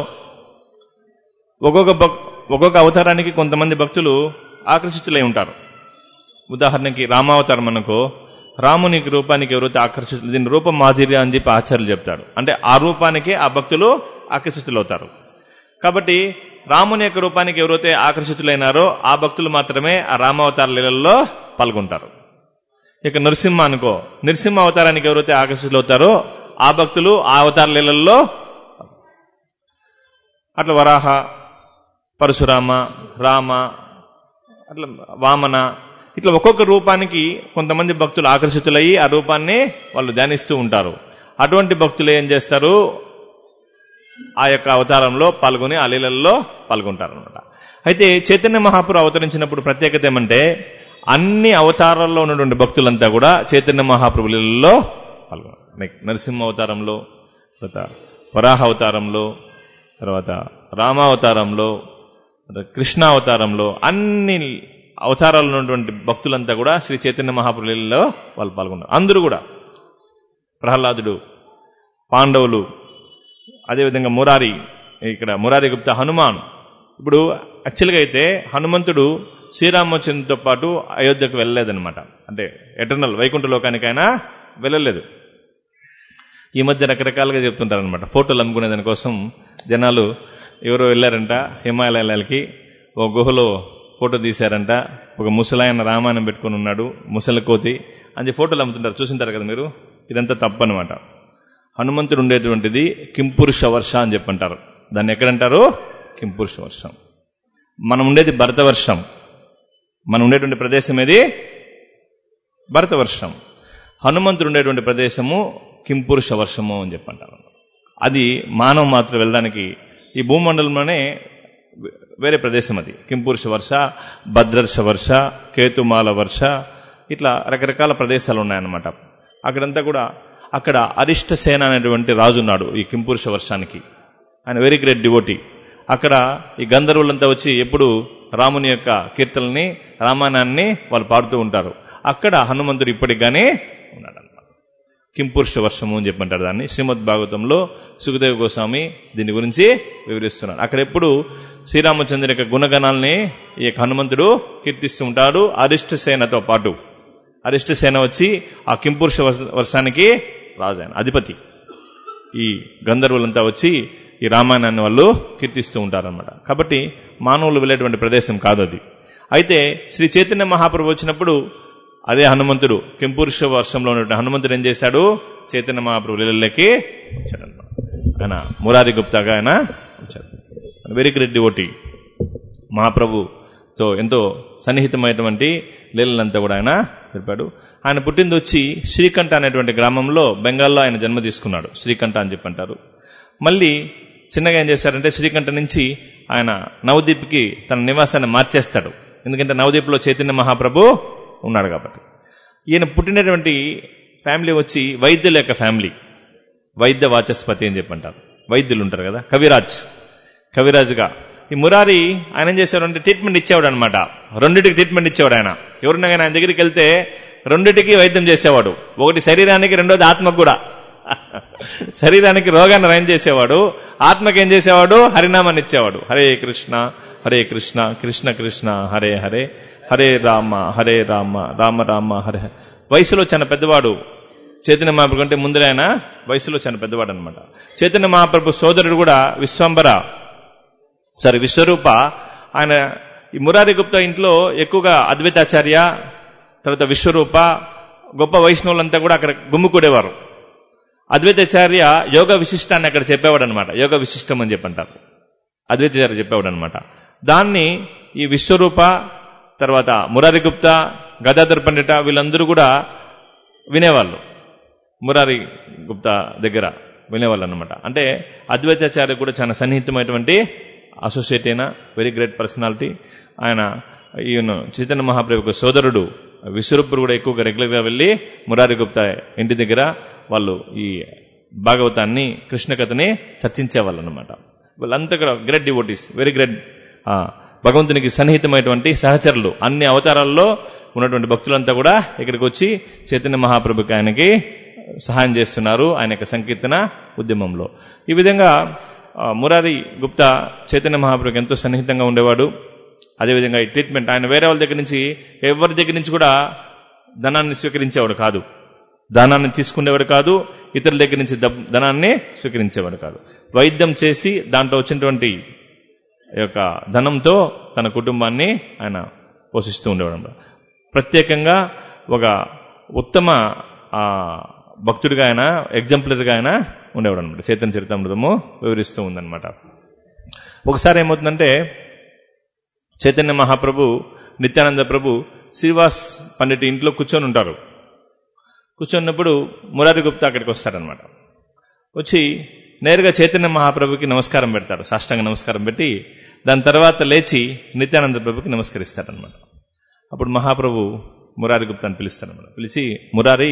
ఒక్కొక్క భక్ ఒక్కొక్క అవతారానికి కొంతమంది భక్తులు ఆకర్షితులై ఉంటారు ఉదాహరణకి రామావతారం అనుకో రాముని రూపానికి ఎవరైతే ఆకర్షితులు దీని రూపం మాధుర్య అని చెప్పి ఆచార్యులు చెప్తాడు అంటే ఆ రూపానికే ఆ భక్తులు ఆకర్షితులవుతారు కాబట్టి రాముని యొక్క రూపానికి ఎవరైతే ఆకర్షితులైనారో ఆ భక్తులు మాత్రమే ఆ రామావతార లీలల్లో పాల్గొంటారు ఇక నరసింహ అనుకో నరసింహ అవతారానికి ఎవరైతే ఆకర్షితులవుతారో ఆ భక్తులు ఆ అవతార లీలల్లో అట్లా వరాహ పరశురామ రామ అట్లా వామన ఇట్లా ఒక్కొక్క రూపానికి కొంతమంది భక్తులు ఆకర్షితులయ్యి ఆ రూపాన్ని వాళ్ళు ధ్యానిస్తూ ఉంటారు అటువంటి భక్తులు ఏం చేస్తారు ఆ యొక్క అవతారంలో పాల్గొని ఆ లీలల్లో పాల్గొంటారు అనమాట అయితే చైతన్య మహాపురు అవతరించినప్పుడు ప్రత్యేకత ఏమంటే అన్ని అవతారాల్లో ఉన్నటువంటి భక్తులంతా కూడా చైతన్య మహాప్రభు లీలల్లో పాల్గొన్నారు లైక్ నరసింహ అవతారంలో తర్వాత వరాహ అవతారంలో తర్వాత రామావతారంలో తర్వాత కృష్ణ అవతారంలో అన్ని అవతారాలు ఉన్నటువంటి భక్తులంతా కూడా శ్రీ చైతన్య మహాప్రభులలో వాళ్ళు పాల్గొన్నారు అందరూ కూడా ప్రహ్లాదుడు పాండవులు అదేవిధంగా మురారి ఇక్కడ మురారి గుప్తా హనుమాన్ ఇప్పుడు యాక్చువల్గా అయితే హనుమంతుడు శ్రీరామచంద్రుతో పాటు అయోధ్యకు వెళ్ళలేదన్నమాట అంటే ఎటర్నల్ వైకుంఠ లోకానికైనా వెళ్ళలేదు ఈ మధ్య రకరకాలుగా చెప్తుంటారు అనమాట ఫోటోలు అమ్ముకునే దానికోసం జనాలు ఎవరో వెళ్ళారంట హిమాలయాలకి ఓ గుహలో ఫోటో తీశారంట ఒక ముసలాయన రామాయణం పెట్టుకుని ఉన్నాడు ముసలి కోతి అని చెప్పి ఫోటోలు అమ్ముతుంటారు చూసింటారు కదా మీరు ఇదంతా తప్పు అనమాట హనుమంతుడు ఉండేటువంటిది కింపురుష వర్ష అని చెప్పంటారు దాన్ని ఎక్కడంటారు కింపురుష వర్షం మనం ఉండేది భరతవర్షం మనం ఉండేటువంటి ప్రదేశం ఏది భరతవర్షం హనుమంతుడు ఉండేటువంటి ప్రదేశము కింపురుష వర్షము అని చెప్పంటారు అది మానవ మాత్రం వెళ్ళడానికి ఈ భూమండలంలోనే వేరే ప్రదేశం అది కింపురుష వర్ష భద్రర్ష వర్ష కేతుమాల వర్ష ఇట్లా రకరకాల ప్రదేశాలు ఉన్నాయన్నమాట అక్కడంతా కూడా అక్కడ అరిష్టసేన అనేటువంటి రాజు ఉన్నాడు ఈ కింపురుష వర్షానికి ఆయన వెరీ గ్రేట్ డివోటీ అక్కడ ఈ గంధర్వులంతా వచ్చి ఎప్పుడు రాముని యొక్క కీర్తనల్ని రామాయణాన్ని వాళ్ళు పాడుతూ ఉంటారు అక్కడ హనుమంతుడు ఇప్పటికి గానే ఉన్నాడన్నమాట కింపురుష వర్షము అని చెప్పంటారు దాన్ని శ్రీమద్ భాగవతంలో సుఖదేవ గోస్వామి దీని గురించి వివరిస్తున్నాడు అక్కడ ఎప్పుడు శ్రీరామచంద్ర యొక్క గుణగణాలని ఈ యొక్క హనుమంతుడు కీర్తిస్తూ ఉంటాడు అరిష్టసేనతో పాటు అరిష్టసేన వచ్చి ఆ కింపురుష వర్ష- వర్షానికి రాజు ఆయన అధిపతి ఈ గంధర్వులంతా వచ్చి ఈ రామాయణాన్ని వాళ్ళు కీర్తిస్తూ ఉంటారన్నమాట కాబట్టి మానవులు వెళ్ళేటువంటి ప్రదేశం కాదు అది అయితే శ్రీ చైతన్య మహాప్రభు వచ్చినప్పుడు అదే హనుమంతుడు కెంపురుష వర్షంలో ఉన్నటువంటి హనుమంతుడు ఏం చేశాడు చైతన్య మహాప్రభు లీలలోకి వచ్చాడన్నమాట ఆయన మురారి గుప్తాగా ఆయన వచ్చాడు వెరీ గ్రేట్ డివోటీ మహాప్రభుతో ఎంతో సన్నిహితమైనటువంటి లీలలంతా కూడా ఆయన చెప్పాడు ఆయన పుట్టింది వచ్చి శ్రీకంఠ అనేటువంటి గ్రామంలో బెంగాల్లో ఆయన జన్మ తీసుకున్నాడు శ్రీకంఠ అని చెప్పి అంటారు మళ్ళీ చిన్నగా ఏం చేశారంటే శ్రీకంఠ నుంచి ఆయన నవదీప్కి తన నివాసాన్ని మార్చేస్తాడు ఎందుకంటే నవదీప్లో చైతన్య మహాప్రభు ఉన్నాడు కాబట్టి ఈయన పుట్టినటువంటి ఫ్యామిలీ వచ్చి వైద్యుల యొక్క ఫ్యామిలీ వైద్య వాచస్పతి అని చెప్పి అంటారు వైద్యులు ఉంటారు కదా కవిరాజ్ కవిరాజుగా ఈ మురారి ఆయన ఏం చేశారు అంటే ట్రీట్మెంట్ ఇచ్చేవాడు అనమాట రెండింటికి ట్రీట్మెంట్ ఇచ్చేవాడు ఆయన ఎవరున్నా కానీ ఆయన దగ్గరికి వెళ్తే రెండింటికి వైద్యం చేసేవాడు ఒకటి శరీరానికి రెండోది ఆత్మకు కూడా శరీరానికి రోగాన్ని నయం చేసేవాడు ఆత్మకి ఏం చేసేవాడు హరినామాన్ని ఇచ్చేవాడు హరే కృష్ణ హరే కృష్ణ కృష్ణ కృష్ణ హరే హరే హరే రామ హరే రామ రామ రామ హరే హరే. వయసులో చాలా పెద్దవాడు చైతన్య మహాప్రభు కంటే ముందరే ఆయన వయసులో చాలా పెద్దవాడు అనమాట చైతన్య మహాప్రభు సోదరుడు కూడా విశ్వంబర సారీ విశ్వరూప ఆయన ఈ మురారి గుప్తా ఇంట్లో ఎక్కువగా అద్వైతాచార్య తర్వాత విశ్వరూప గొప్ప వైష్ణవులంతా కూడా అక్కడ గుమ్ముకూడేవారు అద్వైతాచార్య యోగ విశిష్టాన్ని అక్కడ చెప్పేవాడు అనమాట యోగ విశిష్టం అని చెప్పంటారు అద్వైతాచార్య చెప్పేవాడు అనమాట దాన్ని ఈ విశ్వరూప తర్వాత మురారి గుప్తా గదాధర్ పండిట వీళ్ళందరూ కూడా వినేవాళ్ళు మురారి గుప్తా దగ్గర వినేవాళ్ళు అనమాట అంటే అద్వైతాచార్య కూడా చాలా సన్నిహితమైనటువంటి అసోసియేట్ అయిన వెరీ గ్రేట్ పర్సనాలిటీ ఆయన ఈయన చైతన్య మహాప్రభు యొక్క సోదరుడు విశ్వరూపుడు కూడా ఎక్కువగా రెగ్యులర్గా వెళ్ళి మురారి గుప్తా ఇంటి దగ్గర వాళ్ళు ఈ భాగవతాన్ని కృష్ణ కథని చర్చించేవాళ్ళు అనమాట వాళ్ళంతా కూడా గ్రేట్ డివోటీస్ వెరీ గ్రేట్ భగవంతునికి సన్నిహితమైనటువంటి సహచరులు అన్ని అవతారాల్లో ఉన్నటువంటి భక్తులంతా కూడా ఇక్కడికి వచ్చి చైతన్య మహాప్రభుకి ఆయనకి సహాయం చేస్తున్నారు ఆయన యొక్క సంకీర్తన ఉద్యమంలో ఈ విధంగా ఆ, మురారి గుప్తా చైతన్య మహాప్రభుకి ఎంతో సన్నిహితంగా ఉండేవాడు అదేవిధంగా ఈ ట్రీట్మెంట్ ఆయన వేరే వాళ్ళ దగ్గర నుంచి ఎవరి దగ్గర నుంచి కూడా ధనాన్ని స్వీకరించేవాడు కాదు ధనాన్ని తీసుకునేవాడు కాదు ఇతరుల దగ్గర నుంచి దబ్- ధనాన్ని స్వీకరించేవాడు కాదు వైద్యం చేసి దాంట్లో వచ్చినటువంటి ఈ యొక్క ధనంతో తన కుటుంబాన్ని ఆయన పోషిస్తూ ఉండేవాడు అన్నమాట. ప్రత్యేకంగా ఒక ఉత్తమ ఆ, భక్తుడిగా ఆయన ఎగ్జాంపులర్గా ఆయన ఉండేవాడు అనమాట చైతన్య చరితామృతము వివరిస్తూ ఉందన్నమాట ఒకసారి ఏమవుతుందంటే చైతన్య మహాప్రభు నిత్యానంద ప్రభు శ్రీవాస్ పండిట్ ఇంట్లో కూర్చొని ఉంటారు కూర్చున్నప్పుడు మురారి గుప్తా అక్కడికి వస్తాడనమాట వచ్చి నేరుగా చైతన్య మహాప్రభుకి నమస్కారం పెడతారు సాష్టాంగ నమస్కారం పెట్టి దాని తర్వాత లేచి నిత్యానంద ప్రభుకి నమస్కరిస్తాడనమాట అప్పుడు మహాప్రభు మురారి గుప్తాని పిలుస్తాడనమాట పిలిచి మురారి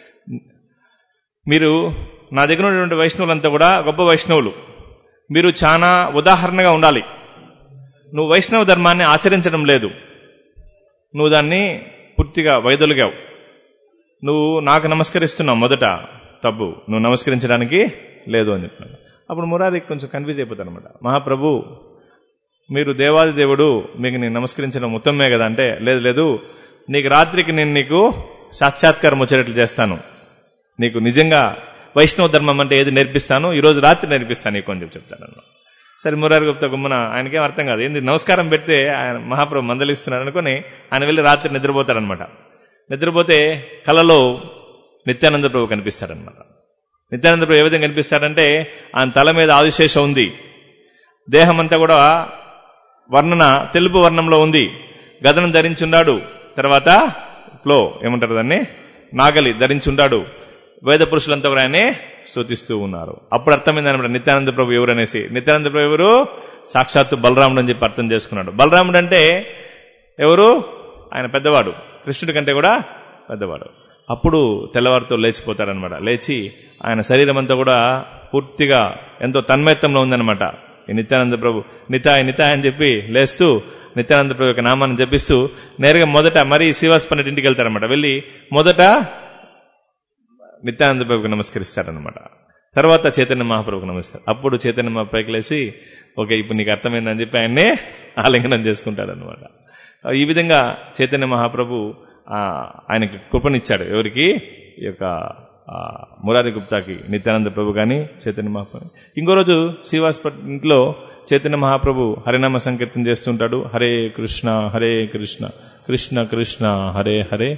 మీరు నా దగ్గర ఉన్నటువంటి వైష్ణవులంతా కూడా గొప్ప వైష్ణవులు మీరు చాలా ఉదాహరణగా ఉండాలి నువ్వు వైష్ణవ ధర్మాన్ని ఆచరించడం లేదు నువ్వు దాన్ని పూర్తిగా వైదొలిగావు నువ్వు నాకు నమస్కరిస్తున్నావు మొదట తప్పు నువ్వు నమస్కరించడానికి లేదు అని చెప్పినాడు అప్పుడు మురారి కొంచెం కన్ఫ్యూజ్ అయిపోతాడు అనమాట మహాప్రభు మీరు దేవాది దేవుడు మీకు నేను నమస్కరించడం ఉత్తమే కదా అంటే లేదు లేదు నీకు రాత్రికి నేను నీకు సాక్షాత్కారం వచ్చేటట్లు చేస్తాను నీకు నిజంగా వైష్ణవ ధర్మం అంటే ఏది నేర్పిస్తాను ఈ రోజు రాత్రి నేర్పిస్తాను నీకు అని చెప్పి చెప్తాను అన్న. సరే మురారి గుప్తా గుమ్మన ఆయనకేం అర్థం కాదు ఏంది నమస్కారం పెడితే ఆయన మహాప్రభు మందలిస్తున్నాడు అనుకుని ఆయన వెళ్ళి రాత్రి నిద్రపోతాడనమాట నిద్రపోతే కలలో నిత్యానంద ప్రభు కనిపిస్తాడనమాట నిత్యానంద ప్రభు ఏ విధంగా కనిపిస్తాడంటే ఆయన తల మీద ఆదిశేషం ఉంది దేహం అంతా కూడా వర్ణన తెలుపు వర్ణంలో ఉంది గదను ధరించున్నాడు తర్వాత ఫ్లో ఏమంటారు దాన్ని నాగలి ధరించుండాడు వేద పురుషులంతా కూడా ఆయనే స్తుతిస్తూ ఉన్నారు అప్పుడు అర్థమైంది అనమాట నిత్యానంద ప్రభు ఎవరు అనేసి నిత్యానంద ప్రభు ఎవరు సాక్షాత్తు బలరాముడు అని చెప్పి అర్థం చేసుకున్నాడు బలరాముడు అంటే ఎవరు ఆయన పెద్దవాడు కృష్ణుడి కంటే కూడా పెద్దవాడు అప్పుడు తెల్లవారితో లేచిపోతాడనమాట లేచి ఆయన శరీరం అంతా కూడా పూర్తిగా ఎంతో తన్మయత్వంలో ఉందన్నమాట ఈ నిత్యానంద ప్రభు నితాయ్ నితాయ్ అని చెప్పి లేస్తూ నిత్యానంద ప్రభు యొక్క నామాన్ని జపిస్తూ నేరుగా మొదట మరీ శ్రీవాస్ పండిట్ ఇంటికి వెళ్తారనమాట వెళ్ళి మొదట నిత్యానంద ప్రభుకి నమస్కరిస్తాడనమాట తర్వాత చైతన్య మహాప్రభుకి నమస్కారం అప్పుడు చైతన్య మహాప్రభుకి లేచి ఓకే ఇప్పుడు నీకు అర్థమైందని చెప్పి ఆయన్నే ఆలింగనం చేసుకుంటాడనమాట ఈ విధంగా చైతన్య మహాప్రభు ఆ, ఆయనకి కృపనిచ్చాడు ఎవరికి ఈ యొక్క ఆ, మురారి గుప్తాకి నిత్యానంద ప్రభు కానీ చైతన్య మహాప్రభు ఇంకో రోజు శ్రీవాస్ ఇంట్లో చైతన్య మహాప్రభు హరినామ సంకీర్తన చేస్తుంటాడు హరే కృష్ణ హరే కృష్ణ కృష్ణ కృష్ణ హరే హరే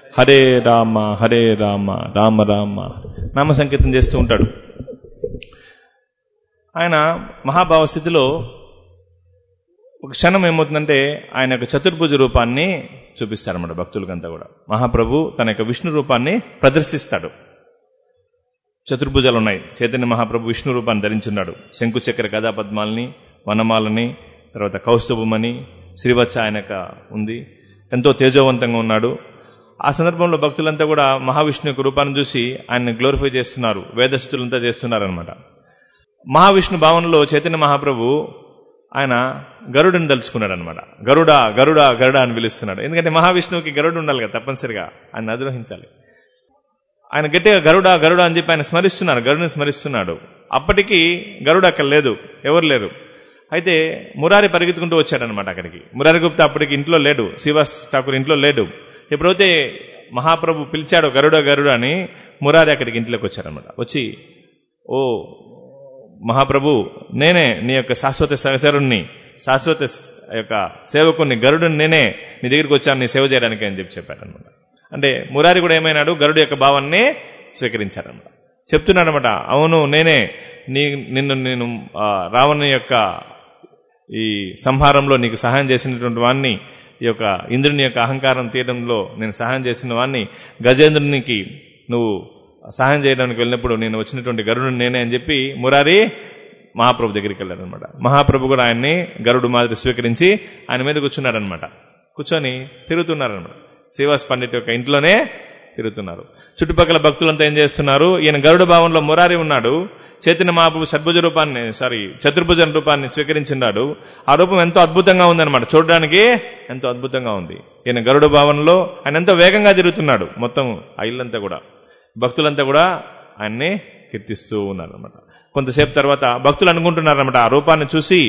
హరే రామ హరే రామ రామ రామ నామ సంకీర్తన చేస్తూ ఉంటాడు ఆయన మహాభావ స్థితిలో ఒక క్షణం ఏమవుతుందంటే ఆయన యొక్క చతుర్భుజ రూపాన్ని చూపిస్తారన్నమాట భక్తులకంతా కూడా మహాప్రభు తన యొక్క విష్ణు రూపాన్ని ప్రదర్శిస్తాడు చతుర్భుజాలు ఉన్నాయి చైతన్య మహాప్రభు విష్ణు రూపాన్ని ధరించున్నాడు శంకు చక్ర గదా పద్మాలని వనమాలని తర్వాత కౌస్తుభమని శ్రీవత్స ఆయనక ఉంది ఎంతో తేజోవంతంగా ఉన్నాడు ఆ సందర్భంలో భక్తులంతా కూడా మహావిష్ణు యొక్క రూపాన్ని చూసి ఆయన్ని గ్లోరిఫై చేస్తున్నారు వేదస్థులంతా చేస్తున్నారనమాట మహావిష్ణు భావనలో చైతన్య మహాప్రభు ఆయన గరుడుని దలుచుకున్నాడు అనమాట గరుడా గరుడా గరుడా అని పిలుస్తున్నాడు ఎందుకంటే మహావిష్ణువుకి గరుడు ఉండాలి కదా తప్పనిసరిగా ఆయన అధిరోహించాలి ఆయన గట్టిగా గరుడా గరుడా అని చెప్పి ఆయన స్మరిస్తున్నారు గరుడిని స్మరిస్తున్నాడు అప్పటికి గరుడు అక్కడ లేదు ఎవరు లేరు అయితే మురారి పరిగెత్తుకుంటూ వచ్చాడనమాట అక్కడికి మురారి గుప్తా అప్పటికి ఇంట్లో లేడు శ్రీవాస్ ఠాకూర్ ఇంట్లో లేడు ఎప్పుడైతే మహాప్రభు పిలిచాడో గరుడ గరుడ అని మురారి అక్కడికి ఇంట్లోకి వచ్చాడనమాట వచ్చి ఓ మహాప్రభు నేనే నీ యొక్క శాశ్వత సహచరుణ్ణి శాశ్వత స- యొక్క సేవకుణ్ణి గరుడుని నేనే నీ దగ్గరికి వచ్చాను నీ సేవ చేయడానికి అని చెప్పి చెప్పాడనమాట అంటే మురారి కూడా ఏమైనాడు గరుడు యొక్క భావాన్ని స్వీకరించాడనమాట చెప్తున్నాడనమాట అవును నేనే నీ నిన్ను నేను ఆ, రావణు యొక్క ఈ సంహారంలో నీకు సహాయం చేసినటువంటి వాణ్ణి ఈ యొక్క ఇంద్రుని యొక్క అహంకారం తీయడంలో నేను సహాయం చేసిన వాణ్ణి గజేంద్రునికి నువ్వు సహాయం చేయడానికి వెళ్ళినప్పుడు నేను వచ్చినటువంటి గరుడు నేనే అని చెప్పి మురారి మహాప్రభు దగ్గరికి వెళ్ళాడు అనమాట మహాప్రభు కూడా ఆయన్ని గరుడు మాదిరి స్వీకరించి ఆయన మీద కూర్చున్నాడనమాట కూర్చొని తిరుగుతున్నారనమాట శ్రీవాస్ పండిట్ యొక్క ఇంట్లోనే తిరుగుతున్నారు చుట్టుపక్కల భక్తులంతా ఏం చేస్తున్నారు ఈయన గరుడ భావంలో మురారి ఉన్నాడు చైతన్య మహాప్రభు షడ్భుజ రూపాన్ని సారీ చతుర్భుజ రూపాన్ని స్వీకరించినాడు ఆ రూపం ఎంతో అద్భుతంగా ఉందన్నమాట చూడడానికి ఎంతో అద్భుతంగా ఉంది ఈయన గరుడ భావనలో ఆయన ఎంతో వేగంగా తిరుగుతున్నాడు మొత్తం ఆ ఇల్లంతా కూడా భక్తులంతా కూడా ఆయన్ని కీర్తిస్తూ ఉన్నారు అనమాట కొంతసేపు తర్వాత భక్తులు అనుకుంటున్నారన్నమాట ఆ రూపాన్ని చూసి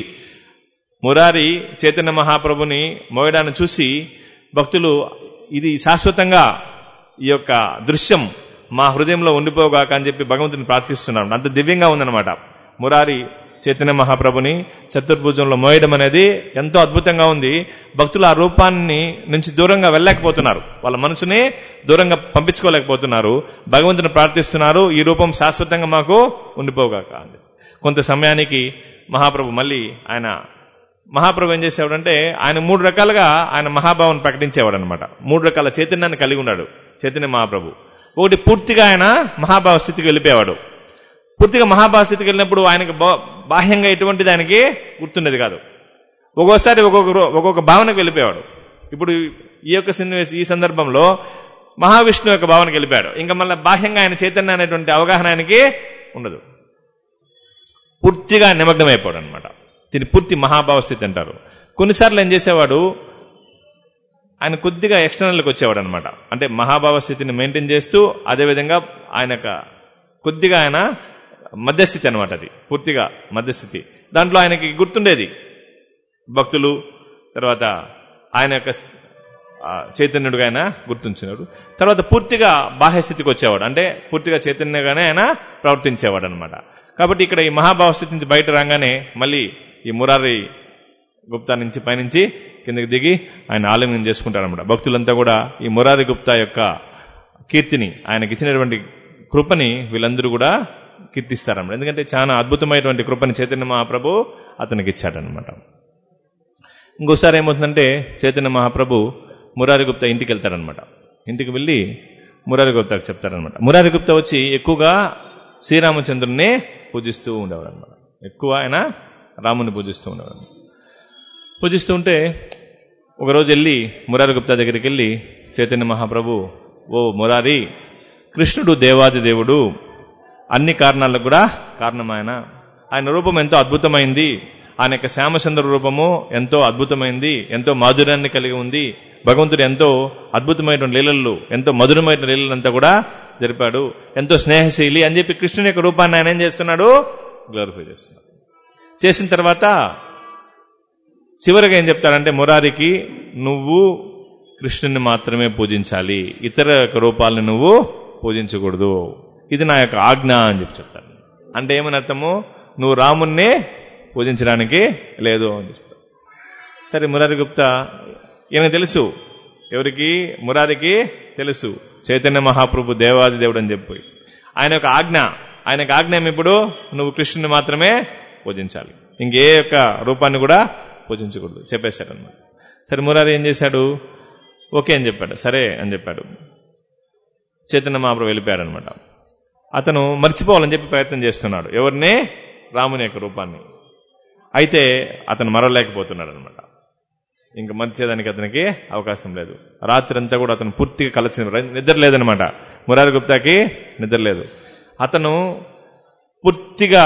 మురారి చైతన్య మహాప్రభుని మోయడాన్ని చూసి భక్తులు ఇది శాశ్వతంగా ఈ యొక్క దృశ్యం మా హృదయంలో ఉండిపోగాక అని చెప్పి భగవంతుని ప్రార్థిస్తున్నాడు అంత దివ్యంగా ఉందన్నమాట మురారి చైతన్య మహాప్రభుని చతుర్భుజంలో మోయడం అనేది ఎంతో అద్భుతంగా ఉంది భక్తులు ఆ రూపాన్ని నుంచి దూరంగా వెళ్ళలేకపోతున్నారు వాళ్ళ మనసుని దూరంగా పంపించుకోలేకపోతున్నారు భగవంతుని ప్రార్థిస్తున్నారు ఈ రూపం శాశ్వతంగా మాకు ఉండిపోగాక అని కొంత సమయానికి మహాప్రభు మళ్ళీ ఆయన మహాప్రభు ఏం చేసేవాడంటే ఆయన మూడు రకాలుగా ఆయన మహాభావం ప్రకటించేవాడు అనమాట మూడు రకాల చైతన్యాన్ని కలిగి ఉన్నాడు చైతన్య మహాప్రభు ఒకటి పూర్తిగా ఆయన మహాభావ స్థితికి వెళ్ళిపోయేవాడు పూర్తిగా మహాభావ స్థితికి వెళ్ళినప్పుడు ఆయనకు బా- బాహ్యంగా ఎటువంటి దానికి గుర్తుండేది కాదు ఒక్కోసారి ఒక్కొక్క రో- ఒక్కొక్క భావనకు వెళ్ళిపోయాడు ఇప్పుడు ఈ యొక్క సన్నివేశ ఈ సందర్భంలో మహావిష్ణు యొక్క భావనకి వెళ్ళిపోయాడు ఇంకా మళ్ళీ బాహ్యంగా ఆయన చైతన్య అనేటువంటి అవగాహన ఆయనకి ఉండదు పూర్తిగా నిమగ్నమైపోయాడు అనమాట దీన్ని పూర్తి మహాభావ స్థితి అంటారు కొన్నిసార్లు ఏం చేసేవాడు ఆయన కొద్దిగా ఎక్స్టర్నల్కి వచ్చేవాడు అనమాట అంటే మహాభావ స్థితిని మెయింటైన్ చేస్తూ అదేవిధంగా ఆయన యొక్క కొద్దిగా ఆయన మధ్యస్థితి అనమాట అది పూర్తిగా మధ్యస్థితి దాంట్లో ఆయనకి గుర్తుండేది భక్తులు తర్వాత ఆయన యొక్క ఆ, చైతన్యుడుగా ఆయన గుర్తుంచినాడు తర్వాత పూర్తిగా బాహ్య స్థితికి వచ్చేవాడు అంటే పూర్తిగా చైతన్యగానే ఆయన ప్రవర్తించేవాడు అనమాట కాబట్టి ఇక్కడ ఈ మహాభావ స్థితి నుంచి బయట రాగానే మళ్ళీ ఈ మురారి గుప్తా నుంచి పైనుంచి కిందకి దిగి ఆయన ఆలింగనం చేసుకుంటారనమాట భక్తులంతా కూడా ఈ మురారి గుప్తా యొక్క కీర్తిని ఆయనకి ఇచ్చినటువంటి కృపని వీళ్ళందరూ కూడా కీర్తిస్తారన్నమాట ఎందుకంటే చాలా అద్భుతమైనటువంటి కృపని చైతన్య మహాప్రభు అతనికి ఇచ్చాడనమాట ఇంకోసారి ఏమవుతుందంటే చైతన్య మహాప్రభు మురారి గుప్తా ఇంటికి వెళ్తారనమాట ఇంటికి వెళ్ళి మురారి గుప్తాకి చెప్తారనమాట మురారి గుప్తా వచ్చి ఎక్కువగా శ్రీరామచంద్రుని పూజిస్తూ ఉండేవాడు అనమాట ఎక్కువ ఆయన రాముని పూజిస్తూ ఉండేవాడు పూజిస్తూ ఉంటే ఒకరోజు వెళ్ళి మురారి గుప్తా దగ్గరికి వెళ్ళి చైతన్య మహాప్రభు ఓ మురారి కృష్ణుడు దేవాది దేవుడు అన్ని కారణాలకు కూడా కారణమైన ఆయన రూపం ఎంతో అద్భుతమైంది ఆయన యొక్క శ్యామచంద్ర రూపము ఎంతో అద్భుతమైంది ఎంతో మాధుర్యాన్ని కలిగి ఉంది భగవంతుడు ఎంతో అద్భుతమైనటువంటి లీలలు ఎంతో మధురమైన లీలలంతా కూడా జరిపాడు ఎంతో స్నేహశీలి అని చెప్పి కృష్ణుని యొక్క రూపాన్ని ఆయన ఏం చేస్తున్నాడు గ్లోరిఫై చేస్తున్నాడు చేసిన తర్వాత చివరిగా ఏం చెప్తాడంటే మురారికి నువ్వు కృష్ణుని మాత్రమే పూజించాలి ఇతర యొక్క రూపాలను నువ్వు పూజించకూడదు ఇది నా యొక్క ఆజ్ఞ అని చెప్పి చెప్తాడు అంటే ఏమని అర్థము నువ్వు రామున్నే పూజించడానికి లేదు అని చెప్తాడు సరే మురారి గుప్తా ఈయన తెలుసు ఎవరికి మురారికి తెలుసు చైతన్య మహాప్రభు దేవాది దేవుడు అని చెప్పి ఆయన యొక్క ఆజ్ఞ ఆయనకు ఆజ్ఞ ఏమి ఇప్పుడు నువ్వు కృష్ణుని మాత్రమే పూజించాలి ఇంకే యొక్క రూపాన్ని కూడా పూజించకూడదు చెప్పేశాడు అనమాట సరే మురారి ఏం చేశాడు ఓకే అని చెప్పాడు సరే అని చెప్పాడు చైతన్య మహాప్రభు వెళ్ళిపోయాడు అనమాట అతను మర్చిపోవాలని చెప్పి ప్రయత్నం చేస్తున్నాడు ఎవరిని రాముని యొక్క రూపాన్ని అయితే అతను మరవలేకపోతున్నాడు అనమాట ఇంకా మర్చేదానికి అతనికి అవకాశం లేదు రాత్రి అంతా కూడా అతను పూర్తిగా కలచింది నిద్ర లేదనమాట మురారి గుప్తాకి నిద్ర లేదు అతను పూర్తిగా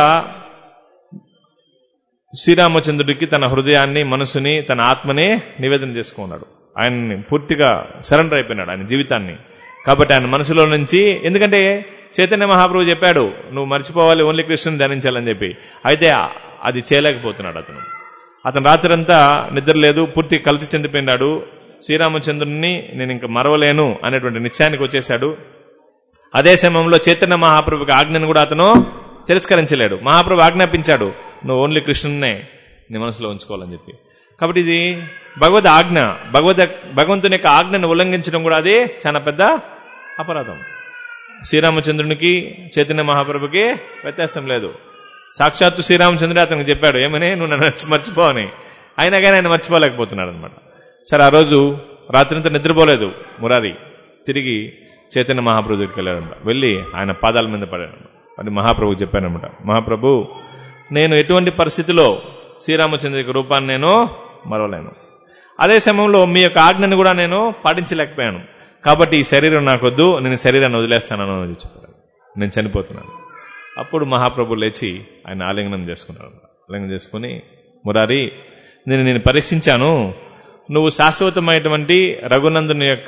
శ్రీరామచంద్రుడికి తన హృదయాన్ని మనసుని తన ఆత్మని నివేదన చేసుకున్నాడు ఆయన్ని పూర్తిగా సరెండర్ అయిపోయినాడు ఆయన జీవితాన్ని కాబట్టి ఆయన మనసులో నుంచి ఎందుకంటే చైతన్య మహాప్రభు చెప్పాడు నువ్వు మర్చిపోవాలి ఓన్లీ కృష్ణుని ధ్యానించాలని చెప్పి అయితే అది చేయలేకపోతున్నాడు అతను అతను రాత్రంతా నిద్ర లేదు పూర్తి కలిసి చెందిపోయినాడు శ్రీరామచంద్రుని నేను ఇంకా మరవలేను అనేటువంటి నిశ్చయానికి వచ్చేశాడు అదే సమయంలో చైతన్య మహాప్రభుకి ఆజ్ఞను కూడా అతను తిరస్కరించలేడు మహాప్రభు ఆజ్ఞాపించాడు నువ్వు ఓన్లీ కృష్ణున్నే నీ మనసులో ఉంచుకోవాలని చెప్పి కాబట్టి ఇది భగవద్ ఆజ్ఞ భగవద్ భగవంతుని యొక్క ఆజ్ఞను ఉల్లంఘించడం కూడా అది చాలా పెద్ద అపరాధం శ్రీరామచంద్రునికి చైతన్య మహాప్రభుకి వ్యత్యాసం లేదు సాక్షాత్తు శ్రీరామచంద్రుడు అతనికి చెప్పాడు ఏమని నువ్వు నన్ను మర్చి- మర్చిపో అని అయినా కానీ ఆయన మర్చిపోలేకపోతున్నాడు అనమాట సరే ఆ రోజు రాత్రంతా నిద్రపోలేదు మురారి తిరిగి చైతన్య మహాప్రభు దగ్గరికి వెళ్ళాడంట వెళ్ళి ఆయన పాదాల మీద పడాడు అది మహాప్రభుకి చెప్పానమాట మహాప్రభు నేను ఎటువంటి పరిస్థితిలో శ్రీరామచంద్ర యొక్క రూపాన్ని నేను మరవలేను అదే సమయంలో మీ యొక్క ఆజ్ఞను కూడా నేను పాటించలేకపోయాను కాబట్టి ఈ శరీరం నాకొద్దు నేను శరీరాన్ని వదిలేస్తానని అని చెప్పాడు నేను చనిపోతున్నాను అప్పుడు మహాప్రభు లేచి ఆయన ఆలింగనం చేసుకున్నాడు ఆలింగనం చేసుకుని మురారి నేను నేను పరీక్షించాను నువ్వు శాశ్వతమైనటువంటి రఘునందుని యొక్క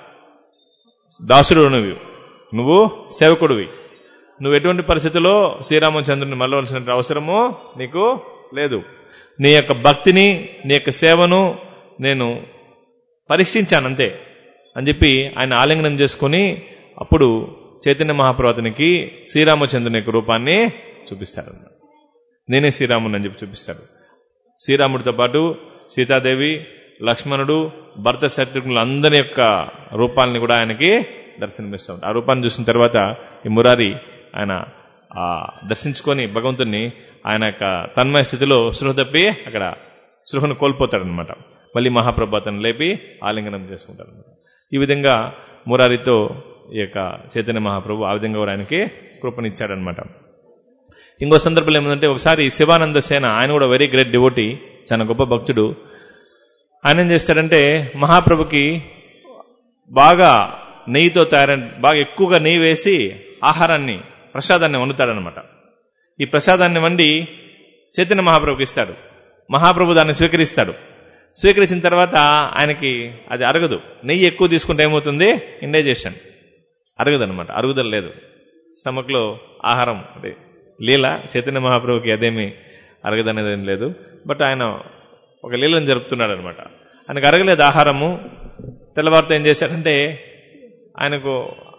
దాసుడు నువ్వు నువ్వు సేవకుడివి నువ్వు ఎటువంటి పరిస్థితుల్లో శ్రీరామచంద్రుని మళ్ళవలసిన అవసరమో నీకు లేదు నీ యొక్క భక్తిని నీ యొక్క సేవను నేను పరీక్షించాను అంతే అని చెప్పి ఆయన ఆలింగనం చేసుకుని అప్పుడు చైతన్య మహాప్రవతనికి శ్రీరామచంద్రుని యొక్క రూపాన్ని చూపిస్తాడు నేనే శ్రీరాముని అని చెప్పి చూపిస్తాడు శ్రీరాముడితో పాటు సీతాదేవి లక్ష్మణుడు భర్త శత్రుఘ్నులు అందరి యొక్క రూపాలని కూడా ఆయనకి దర్శనమిస్తాం ఆ రూపాన్ని చూసిన తర్వాత ఈ మురారి ఆయన ఆ దర్శించుకొని భగవంతుణ్ణి ఆయన యొక్క తన్మయ స్థితిలో సృహ తప్పి అక్కడ సృహను కోల్పోతాడనమాట మళ్ళీ మహాప్రభు అతను లేపి ఆలింగనం చేసుకుంటాడు ఈ విధంగా మురారితో ఈ యొక్క చైతన్య మహాప్రభు ఆ విధంగా కూడా ఆయనకి కృపనిచ్చాడనమాట ఇంకో సందర్భంలో ఏమందంటే ఒకసారి శివానంద సేన ఆయన కూడా వెరీ గ్రేట్ డివోటీ చాలా గొప్ప భక్తుడు ఆయన ఏం చేస్తాడంటే మహాప్రభుకి బాగా నెయ్యితో తయారైన బాగా ఎక్కువగా నెయ్యి వేసి ఆహారాన్ని ప్రసాదాన్ని వండుతాడనమాట ఈ ప్రసాదాన్ని వండి చైతన్య మహాప్రభుకి ఇస్తాడు మహాప్రభు దాన్ని స్వీకరిస్తాడు స్వీకరించిన తర్వాత ఆయనకి అది అరగదు నెయ్యి ఎక్కువ తీసుకుంటే ఏమవుతుంది ఇండైజెషన్ అరగదనమాట అరుగుదల లేదు స్టమక్లో ఆహారం అంటే లీల చైతన్య మహాప్రభుకి అదేమి అరగదనేది ఏం లేదు బట్ ఆయన ఒక లీలను జరుపుతున్నాడు అనమాట ఆయనకు అరగలేదు ఆహారము తెల్లవారితో ఏం చేశాడంటే ఆయనకు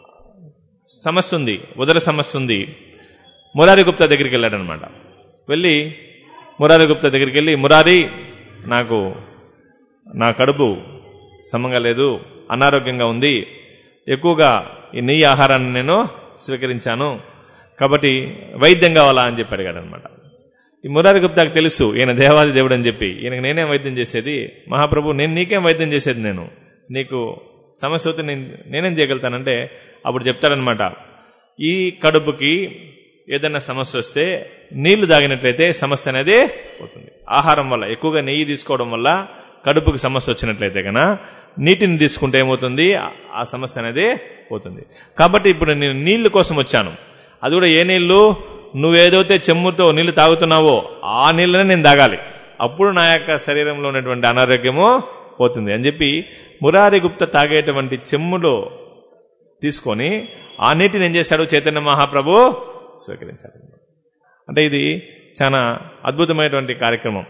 సమస్య ఉంది ఉదర సమస్య ఉంది మురారి గుప్తా దగ్గరికి వెళ్ళాడనమాట వెళ్ళి మురారి గుప్తా దగ్గరికి వెళ్ళి మురారి నాకు నా కడుపు సమంగా లేదు అనారోగ్యంగా ఉంది ఎక్కువగా ఈ నెయ్యి ఆహారాన్ని నేను స్వీకరించాను కాబట్టి వైద్యం కావాలా అని చెప్పి అడిగాడు అనమాట ఈ మురారి గుప్తాకు తెలుసు ఈయన దేవాది దేవుడు అని చెప్పి ఈయనకు నేనేం వైద్యం చేసేది మహాప్రభు నేను నీకేం వైద్యం చేసేది నేను నీకు సమస్య వస్తే నేను నేనేం చేయగలుగుతానంటే అప్పుడు చెప్తాడనమాట ఈ కడుపుకి ఏదైనా సమస్య వస్తే నీళ్లు తాగినట్లయితే సమస్య అనేది పోతుంది ఆహారం వల్ల ఎక్కువగా నెయ్యి తీసుకోవడం వల్ల కడుపుకి సమస్య వచ్చినట్లయితే కనుక నీటిని తీసుకుంటే ఏమవుతుంది ఆ సమస్య అనేది పోతుంది కాబట్టి ఇప్పుడు నేను నీళ్ల కోసం వచ్చాను అది కూడా ఏ నీళ్లు నువ్వేదైతే చెమ్ముతో నీళ్లు తాగుతున్నావో ఆ నీళ్ళనే నేను తాగాలి అప్పుడు నా యొక్క శరీరంలో ఉన్నటువంటి అనారోగ్యము పోతుంది అని చెప్పి మురారి గుప్త తాగేటువంటి చెమ్ములో తీసుకొని ఆ నీటిని ఏం చేశాడు చైతన్య మహాప్రభు స్వీకరించాడు అంటే ఇది చాలా అద్భుతమైనటువంటి కార్యక్రమం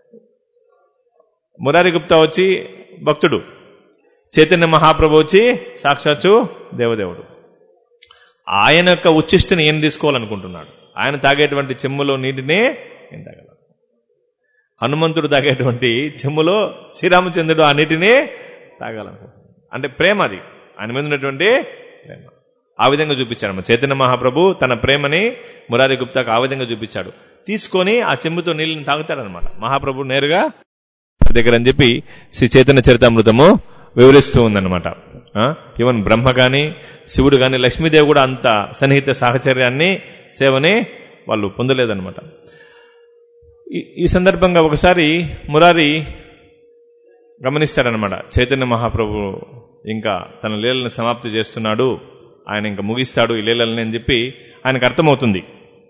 మురారి గుప్తా వచ్చి భక్తుడు చైతన్య మహాప్రభు వచ్చి సాక్షాత్తు దేవదేవుడు ఆయన యొక్క ఉచ్చిష్టిని ఏం తీసుకోవాలనుకుంటున్నాడు ఆయన తాగేటువంటి చెమ్ములో నీటిని ఏం తాగల హనుమంతుడు తాగేటువంటి చెమ్ములో శ్రీరామచంద్రుడు ఆ నీటిని తాగాలనుకుంటున్నాడు అంటే ప్రేమ అది ఆయన మీద ఉన్నటువంటి ప్రేమ ఆ విధంగా చూపించాడు అన్నమాట. చైతన్య మహాప్రభు తన ప్రేమని మురారి గుప్తాకు ఆ విధంగా చూపించాడు తీసుకొని ఆ చెంబుతో నీళ్ళని తాగుతాడనమాట మహాప్రభు నేరుగా దగ్గర అని చెప్పి శ్రీ చైతన్య చరితామృతము వివరిస్తూ ఉందన్నమాట ఆ? ఈవెన్ బ్రహ్మ గాని శివుడు గాని లక్ష్మీదేవి కూడా అంత సన్నిహిత సాహచర్యాన్ని సేవని వాళ్ళు పొందలేదన్నమాట ఈ- ఈ సందర్భంగా ఒకసారి మురారి గమనిస్తాడనమాట చైతన్య మహాప్రభు ఇంకా తన లీలల్ని సమాప్తి చేస్తున్నాడు ఆయన ఇంకా ముగిస్తాడు ఈ లీలల్ని అని చెప్పి ఆయనకు అర్థమవుతుంది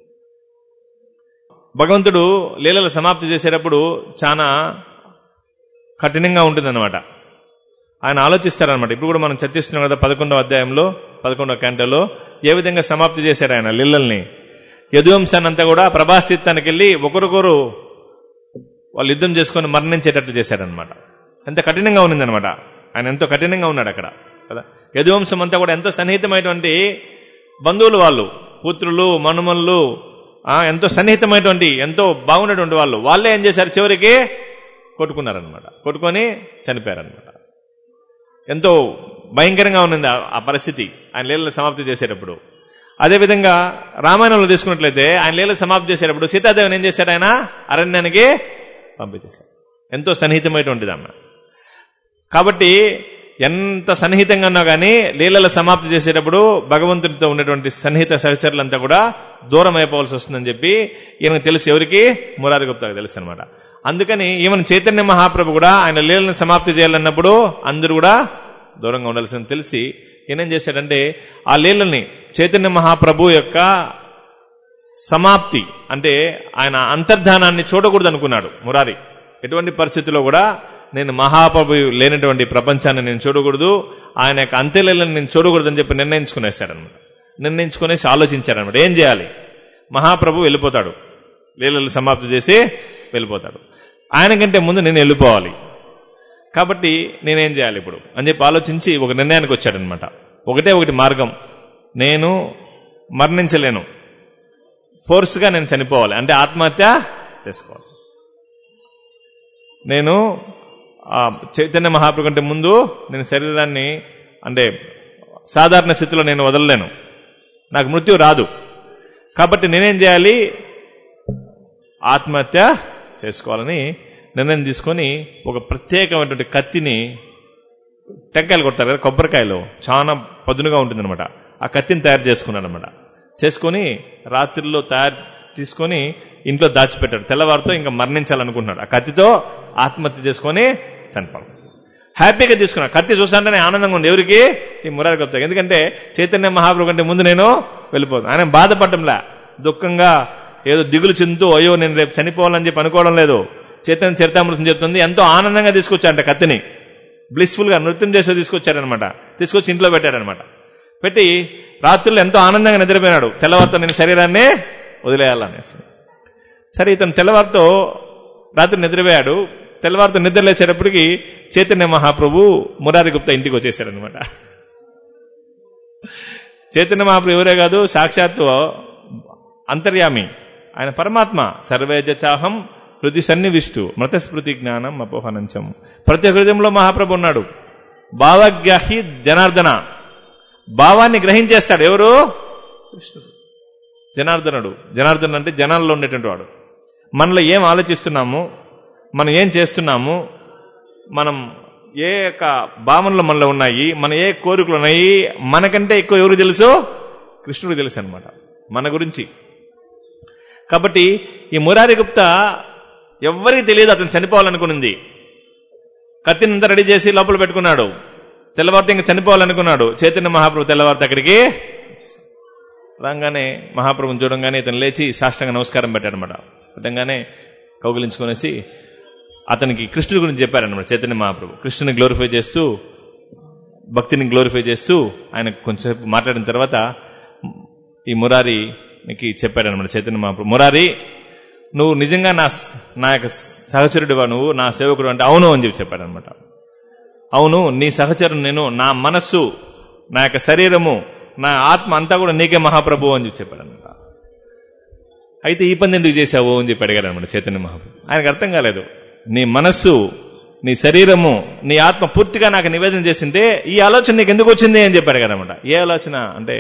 భగవంతుడు లీలల సమాప్తి చేసేటప్పుడు చాలా కఠినంగా ఉంటుందన్నమాట ఆయన ఆలోచిస్తారనమాట ఇప్పుడు కూడా మనం చర్చిస్తున్నాం కదా పదకొండవ అధ్యాయంలో పదకొండవ క్యాంటలో ఏ విధంగా సమాప్తి చేశారు ఆయన లీలల్ని యదువంశాన్ని అంతా కూడా ప్రభాస్థిత్తానికి వెళ్ళి ఒకరికొరు వాళ్ళు యుద్ధం చేసుకొని మరణించేటట్లు చేశారనమాట ఎంత కఠినంగా ఉన్నదనమాట ఆయన ఎంతో కఠినంగా ఉన్నాడు అక్కడ కదా యదువంశం అంతా కూడా ఎంతో సన్నిహితమైనటువంటి బంధువులు వాళ్ళు పుత్రులు మనుమల్లు ఆ, ఎంతో సన్నిహితమైనటువంటి ఎంతో బాగున్నటువంటి వాళ్ళు వాళ్ళే ఏం చేశారు చివరికి కొట్టుకున్నారనమాట కొట్టుకొని చనిపోయారనమాట ఎంతో భయంకరంగా ఉన్నది ఆ- ఆ పరిస్థితి ఆయన లీల సమాప్తి చేసేటప్పుడు అదేవిధంగా రామాయణంలో తీసుకున్నట్లయితే ఆయన లీల సమాప్తి చేసేటప్పుడు సీతాదేవిని ఏం చేశాడు ఆయన అరణ్యానికి పంపించేశారు ఎంతో సన్నిహితమైనటువంటిది ఆమె కాబట్టి ఎంత సన్నిహితంగా ఉన్నా కానీ లీలల సమాప్తి చేసేటప్పుడు భగవంతుడితో ఉన్నటువంటి సన్నిహిత సహచరులంతా కూడా దూరం అయిపోవాల్సి వస్తుందని చెప్పి ఈయనకు తెలుసు ఎవరికి మురారి గుప్తాకు తెలుసు అనమాట అందుకని ఈమెను చైతన్య మహాప్రభు కూడా ఆయన లీలను సమాప్తి చేయాలన్నప్పుడు అందరూ కూడా దూరంగా ఉండాల్సింది తెలిసి ఈయన ఏం చేశాడంటే ఆ లీలని చైతన్య మహాప్రభు యొక్క సమాప్తి అంటే ఆయన అంతర్ధానాన్ని చూడకూడదు అనుకున్నాడు మురారి ఎటువంటి పరిస్థితుల్లో కూడా నేను మహాప్రభు లేనటువంటి ప్రపంచాన్ని నేను చూడకూడదు ఆయన యొక్క అంత్యలీలను నేను చూడకూడదని చెప్పి నిర్ణయించుకునేశాడనమాట నిర్ణయించుకునేసి ఆలోచించారనమాట ఏం చేయాలి మహాప్రభు వెళ్ళిపోతాడు లీలలు సమాప్తి చేసి వెళ్ళిపోతాడు ఆయనకంటే ముందు నేను వెళ్ళిపోవాలి కాబట్టి నేనేం చేయాలి ఇప్పుడు అని చెప్పి ఆలోచించి ఒక నిర్ణయానికి వచ్చాడనమాట ఒకటే ఒకటి మార్గం నేను మరణించలేను ఫోర్స్గా నేను చనిపోవాలి అంటే ఆత్మహత్య చేసుకోవాలి నేను ఆ చైతన్య మహాప్రభు కంటే ముందు నేను శరీరాన్ని అంటే సాధారణ స్థితిలో నేను వదలలేను నాకు మృత్యు రాదు కాబట్టి నేనేం చేయాలి ఆత్మహత్య చేసుకోవాలని నిర్ణయం తీసుకొని ఒక ప్రత్యేకమైనటువంటి కత్తిని టెంకాయలు కొడతారు కదా కొబ్బరికాయలు చాలా పదునుగా ఉంటుందన్నమాట ఆ కత్తిని తయారు చేసుకున్నాడు అనమాట చేసుకొని రాత్రిలో తయారు తీసుకొని ఇంట్లో దాచిపెట్టాడు తెల్లవారితో ఇంకా మరణించాలనుకుంటున్నాడు ఆ కత్తితో ఆత్మహత్య చేసుకొని చనిపోవడం హ్యాపీగా తీసుకున్నాడు కత్తి చూస్తుంటేనే ఆనందంగా ఉంది ఎవరికి ఈ మురారి గుప్తా ఎందుకంటే చైతన్య మహాప్రభు కంటే ముందు నేను వెళ్ళిపోతాను ఆయన బాధపడటంలా దుఃఖంగా ఏదో దిగులు చెందుతూ అయ్యో నేను రేపు చనిపోవాలని చెప్పి అనుకోవడం లేదు చైతన్య చరితామృతం చెప్తుంది ఎంతో ఆనందంగా తీసుకొచ్చాడంట కత్తిని బ్లిస్ఫుల్ గా నృత్యం చేసే తీసుకొచ్చాడనమాట తీసుకొచ్చి ఇంట్లో పెట్టాడనమాట పెట్టి రాత్రులు ఎంతో ఆనందంగా నిద్రపోయినాడు తెల్లవారితో నేను శరీరాన్ని వదిలేయాలనేసి సరే ఇతను తెల్లవారితో రాత్రి నిద్రపోయాడు తెల్లవారితో నిద్ర లేచేటప్పటికి చైతన్య మహాప్రభు మురారి గుప్తా ఇంటికి వచ్చేసాడనమాట చైతన్య మహాప్రభు ఎవరే కాదు సాక్షాత్తు అంతర్యామి ఆయన పరమాత్మ సర్వేజ చాహం హృది సన్నివిష్టు మృతస్మృతి జ్ఞానం అపోహనంచం ప్రతి హృదయంలో మహాప్రభు ఉన్నాడు భావగ్రాహి జనార్దన భావాన్ని గ్రహించేస్తాడు ఎవరు కృష్ణుడు జనార్దనుడు జనార్దనుడు అంటే జనాల్లో ఉండేటువంటి వాడు మనలో ఏం ఆలోచిస్తున్నాము మనం ఏం చేస్తున్నాము మనం ఏ యొక్క భావనలు మనలో ఉన్నాయి మన ఏ కోరికలు ఉన్నాయి మనకంటే ఎక్కువ ఎవరు తెలుసు కృష్ణుడు తెలుసు అనమాట మన గురించి కాబట్టి ఈ మురారి గుప్తా ఎవ్వరికి తెలియదు అతను చనిపోవాలనుకునింది కత్తిని అంతా రెడీ చేసి లోపల పెట్టుకున్నాడు తెల్లవారితే ఇంకా చనిపోవాలనుకున్నాడు చైతన్య మహాప్రభు తెల్లవారితే అక్కడికి రాగానే మహాప్రభుని చూడంగానే ఇతను లేచి సాష్టంగా నమస్కారం పెట్టాడనమాట పెట్టంగానే కౌగిలించుకునేసి అతనికి కృష్ణుడి గురించి చెప్పారనమాట చైతన్య మహాప్రభు కృష్ణుని గ్లోరిఫై చేస్తూ భక్తిని గ్లోరిఫై చేస్తూ ఆయన కొంచెంసేపు మాట్లాడిన తర్వాత ఈ మురారికి చెప్పాడనమాట చైతన్య మహాప్రభు మురారి నువ్వు నిజంగా నా నా యొక్క సహచరుడివా నువ్వు నా సేవకుడు అంటే అవును అని చెప్పి చెప్పాడనమాట అవును నీ సహచరుడు నేను నా మనస్సు నా యొక్క శరీరము నా ఆత్మ అంతా కూడా నీకే మహాప్రభు అని చెప్పి చెప్పాడనమాట అయితే ఈ పని ఎందుకు చేశావు అని చెప్పి అడిగారు అనమాట చైతన్య మహాప్రభు ఆయనకు అర్థం కాలేదు నీ మనస్సు నీ శరీరము నీ ఆత్మ పూర్తిగా నాకు నివేదన చేసిందే ఈ ఆలోచన నీకు ఎందుకు వచ్చింది అని చెప్పాడు కదనమాట ఏ ఆలోచన అంటే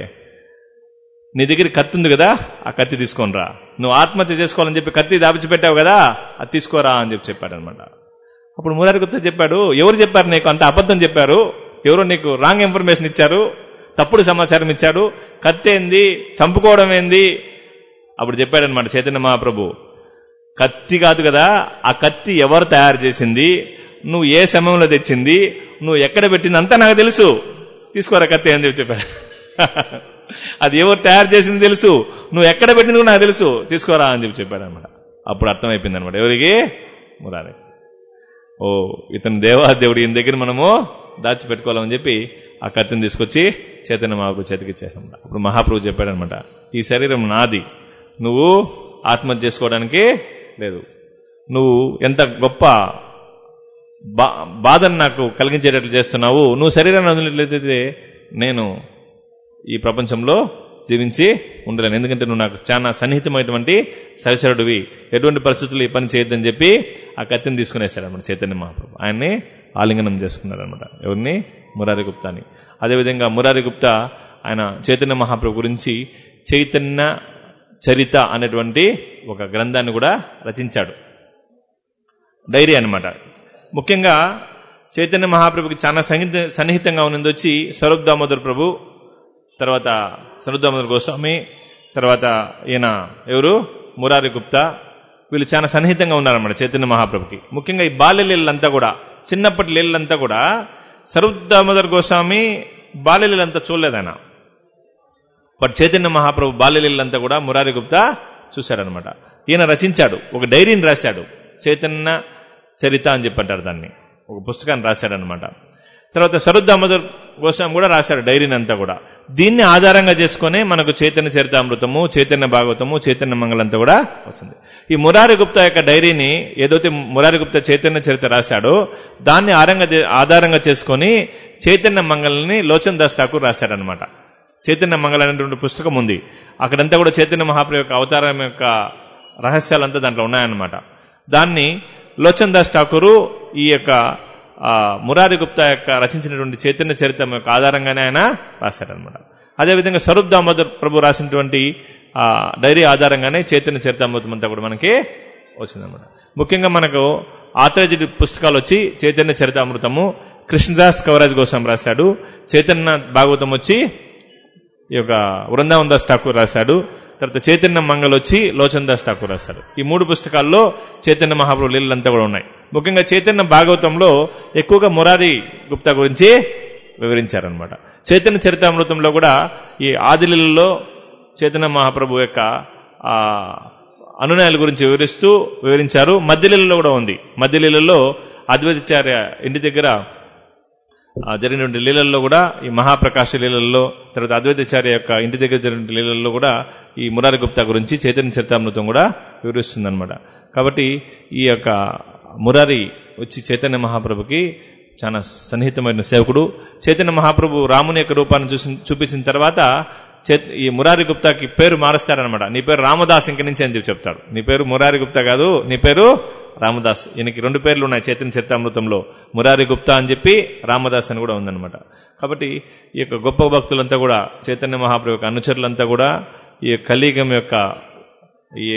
నీ దగ్గర కత్తి ఉంది కదా ఆ కత్తి తీసుకొని రా నువ్వు ఆత్మహత్య చేసుకోవాలని చెప్పి కత్తి దాచిపెట్టావు కదా అది తీసుకోరా అని చెప్పి చెప్పాడు అనమాట అప్పుడు మురారి గుప్తా చెప్పాడు ఎవరు చెప్పారు నీకు అంత అబద్ధం చెప్పారు ఎవరో నీకు రాంగ్ ఇన్ఫర్మేషన్ ఇచ్చారు తప్పుడు సమాచారం ఇచ్చాడు కత్తి ఏంది చంపుకోవడం ఏంది అప్పుడు చెప్పాడనమాట చైతన్య మహాప్రభు కత్తి కాదు కదా ఆ కత్తి ఎవరు తయారు చేసింది నువ్వు ఏ సమయంలో తెచ్చింది నువ్వు ఎక్కడ పెట్టింది అంతా నాకు తెలుసు తీసుకోరా కత్తి అని చెప్పి చెప్పాడు అది ఎవరు తయారు చేసింది తెలుసు నువ్వు ఎక్కడ పెట్టింది కూడా నాకు తెలుసు తీసుకోరా అని చెప్పి చెప్పాడు అనమాట అప్పుడు అర్థమైపోయింది అనమాట ఎవరికి మురారి ఓ ఇతను దేవాదేవుడు ఈయన దగ్గర మనము దాచిపెట్టుకోవాలని చెప్పి ఆ కత్తిని తీసుకొచ్చి చైతన్య మహాప్రభు చేతికిచ్చేసాం అప్పుడు మహాప్రభు చెప్పాడనమాట ఈ శరీరం నాది నువ్వు ఆత్మహత్య చేసుకోవడానికి లేదు నువ్వు ఎంత గొప్ప బా బాధను నాకు కలిగించేటట్లు చేస్తున్నావు నువ్వు శరీరాన్ని వదిలినట్లయితే నేను ఈ ప్రపంచంలో జీవించి ఉండలేను ఎందుకంటే నువ్వు నాకు చాలా సన్నిహితమైనటువంటి సహచరుడివి ఎటువంటి పరిస్థితులు ఈ పని చేయొద్దని చెప్పి ఆ కత్తిని తీసుకునేశాడు అనమాట చైతన్య మహాప్రభు ఆయన్ని ఆలింగనం చేసుకున్నారు అనమాట ఎవరిని మురారి గుప్తాని అదేవిధంగా మురారి గుప్తా ఆయన చైతన్య మహాప్రభు గురించి చైతన్య చరిత అనేటువంటి ఒక గ్రంథాన్ని కూడా రచించాడు డైరీ అన్నమాట ముఖ్యంగా చైతన్య మహాప్రభుకి చాలా సన్నిహిత సన్నిహితంగా ఉన్నది వచ్చి స్వరూప్ దామోదర్ ప్రభు తర్వాత స్వరూప్ దామోదర్ గోస్వామి తర్వాత ఈయన ఎవరు మురారి గుప్తా వీళ్ళు చాలా సన్నిహితంగా ఉన్నారన్నమాట చైతన్య మహాప్రభుకి ముఖ్యంగా ఈ బాల్య లీలంతా కూడా చిన్నప్పటి లీలంతా కూడా స్వరూప్ దామోదర్ గోస్వామి బాల్య లీలంతా చూడలేదు ఆయన బట్ చైతన్య మహాప్రభు బాల్యలీలంతా కూడా మురారి గుప్తా చూశాడనమాట ఈయన రచించాడు ఒక డైరీని రాశాడు చైతన్య చరిత అని చెప్పంటారు దాన్ని ఒక పుస్తకాన్ని రాశాడనమాట తర్వాత సరుద్దామోదర్ గోస్వామి కూడా రాశాడు డైరీని అంతా కూడా దీన్ని ఆధారంగా చేసుకుని మనకు చైతన్య చరితామృతము చైతన్య భాగవతము చైతన్య మంగళంతా కూడా వచ్చింది ఈ మురారి గుప్తా యొక్క డైరీని ఏదైతే మురారి గుప్తా చైతన్య చరిత రాశాడో దాన్ని ఆరంగా ఆధారంగా చేసుకొని చైతన్య మంగళని లోచన్ దాస్ ఠాకూర్ రాశాడనమాట చైతన్య మంగళ అనేటువంటి పుస్తకం ఉంది అక్కడంతా కూడా చైతన్య మహాప్రభు యొక్క అవతారం యొక్క రహస్యాలంతా దాంట్లో ఉన్నాయన్నమాట దాన్ని లోచన్ దాస్ ఠాకూరు ఈ యొక్క ఆ, మురారి గుప్తా యొక్క రచించినటువంటి చైతన్య చరిత్ర యొక్క ఆధారంగానే ఆయన రాశారనమాట అదేవిధంగా స్వరూప్ దామోదర్ ప్రభు రాసినటువంటి ఆ డైరీ ఆధారంగానే చైతన్య చరితామృతం అంతా కూడా మనకి వచ్చిందనమాట ముఖ్యంగా మనకు ఆథరైజ్డ్ పుస్తకాలు వచ్చి చైతన్య చరితామృతము కృష్ణదాస్ కవరాజ్ గోస్వామి రాశాడు చైతన్య భాగవతం వచ్చి ఈ యొక్క వృందావన్ దాస్ ఠాకూర్ రాశాడు తర్వాత చైతన్య మంగళ వచ్చి లోచన్ దాస్ ఠాకూర్ రాశాడు ఈ మూడు పుస్తకాల్లో చైతన్య మహాప్రభు లీలలంతా కూడా ఉన్నాయి ముఖ్యంగా చైతన్య భాగవతంలో ఎక్కువగా మురారి గుప్తా గురించి వివరించారనమాట చైతన్య చరితామృతంలో కూడా ఈ ఆదిలీలలో చైతన్య మహాప్రభు యొక్క ఆ అనునయాల గురించి వివరిస్తూ వివరించారు మధ్యలీలలో కూడా ఉంది మధ్యలీలలో అద్వైతాచార్య ఇంటి దగ్గర ఆ జరిగినటువంటి లీలల్లో కూడా ఈ మహాప్రకాశ లీలల్లో తర్వాత అద్వైతాచార్య యొక్క ఇంటి దగ్గర జరిగిన లీలల్లో కూడా ఈ మురారి గుప్తా గురించి చైతన్య చరితామృతం కూడా వివరిస్తుందన్నమాట కాబట్టి ఈ యొక్క మురారి వచ్చి చైతన్య మహాప్రభుకి చాలా సన్నిహితమైన సేవకుడు చైతన్య మహాప్రభు రాముని యొక్క రూపాన్ని చూసి చూపించిన తర్వాత చైత- ఈ మురారి గుప్తాకి పేరు మారుస్తారనమాట నీ పేరు రామదాస్ ఇంక నుంచి అని చెప్పి చెప్తాడు నీ పేరు మురారి గుప్తా కాదు నీ పేరు రామదాస్ ఈయనకి రెండు పేర్లు ఉన్నాయి చైతన్య చరితామృతంలో మురారి గుప్తా అని చెప్పి రామదాస్ అని కూడా ఉందన్నమాట కాబట్టి ఈ యొక్క గొప్ప భక్తులంతా కూడా చైతన్య మహాప్రభు యొక్క అనుచరులంతా కూడా ఈ కలియుగం యొక్క ఈ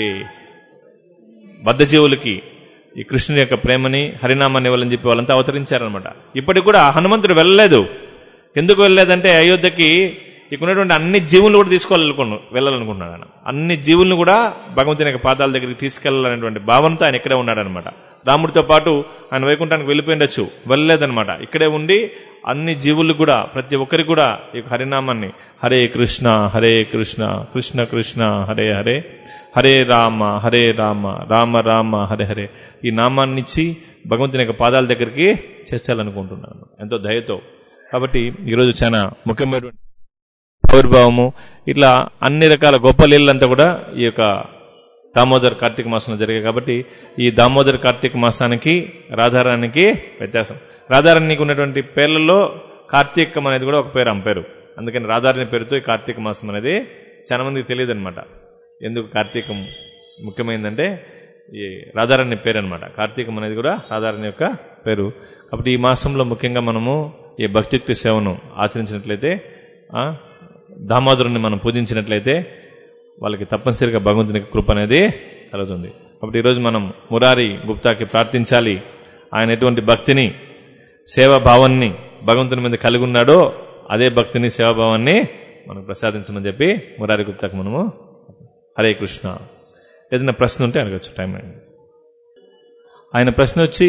బద్ధజీవులకి ఈ కృష్ణుని యొక్క ప్రేమని హరినామాన్ని ఇవ్వాలని చెప్పి వాళ్ళంతా అవతరించారనమాట ఇప్పటికి కూడా హనుమంతుడు వెళ్ళలేదు ఎందుకు వెళ్ళలేదంటే అయోధ్యకి ఇక్కడ ఉన్నటువంటి అన్ని జీవులను కూడా తీసుకోవాలనుకున్నాను వెళ్ళాలనుకుంటున్నాడు ఆయన అన్ని జీవులను కూడా భగవంతుని యొక్క పాదాల దగ్గరికి తీసుకెళ్లాలనేటువంటి భావనతో ఆయన ఇక్కడే ఉన్నాడనమాట రాముడితో పాటు ఆయన వైకుంఠానికి వెళ్ళిపోయిండొచ్చు వెళ్ళలేదనమాట ఇక్కడే ఉండి అన్ని జీవులు కూడా ప్రతి ఒక్కరికి కూడా ఈ యొక్క హరినామాన్ని హరే కృష్ణ హరే కృష్ణ కృష్ణ కృష్ణ హరే హరే హరే రామ హరే రామ రామ రామ హరే హరే ఈ నామాన్ని ఇచ్చి భగవంతుని యొక్క పాదాల దగ్గరికి చేర్చాలనుకుంటున్నాను ఎంతో దయతో కాబట్టి ఈరోజు చాలా ముఖ్యమైనటువంటి ఆవిర్భావము ఇట్లా అన్ని రకాల గొప్ప లీలంతా కూడా ఈ యొక్క దామోదర్ కార్తీక మాసంలో జరిగాయి కాబట్టి ఈ దామోదర్ కార్తీక మాసానికి రాధారానికి వ్యత్యాసం రాధారానికి ఉన్నటువంటి పేర్లలో కార్తీకం అనేది కూడా ఒక పేరు ఆమె పేరు అందుకని రాధారాణి పేరుతో ఈ కార్తీక మాసం అనేది చాలా మందికి తెలియదు అనమాట ఎందుకు కార్తీకం ముఖ్యమైనదంటే ఈ రాధారాణి పేరు అనమాట కార్తీకం అనేది కూడా రాధారాణి యొక్క పేరు కాబట్టి ఈ మాసంలో ముఖ్యంగా మనము ఈ భక్తియుక్తి సేవను ఆచరించినట్లయితే ఆ, దామోదరుని మనం పూజించినట్లయితే వాళ్ళకి తప్పనిసరిగా భగవంతుని యొక్క కృప అనేది కలుగుతుంది కాబట్టి ఈరోజు మనం మురారి గుప్తాకి ప్రార్థించాలి ఆయన ఎటువంటి భక్తిని సేవాభావాన్ని భగవంతుని మీద కలిగి ఉన్నాడో అదే భక్తిని సేవాభావాన్ని మనకు ప్రసాదించమని చెప్పి మురారి గుప్తాకి మనము హరే కృష్ణ ఏదైనా ప్రశ్న ఉంటే అడగచ్చు టైం అయింది ఆయన ప్రశ్న వచ్చి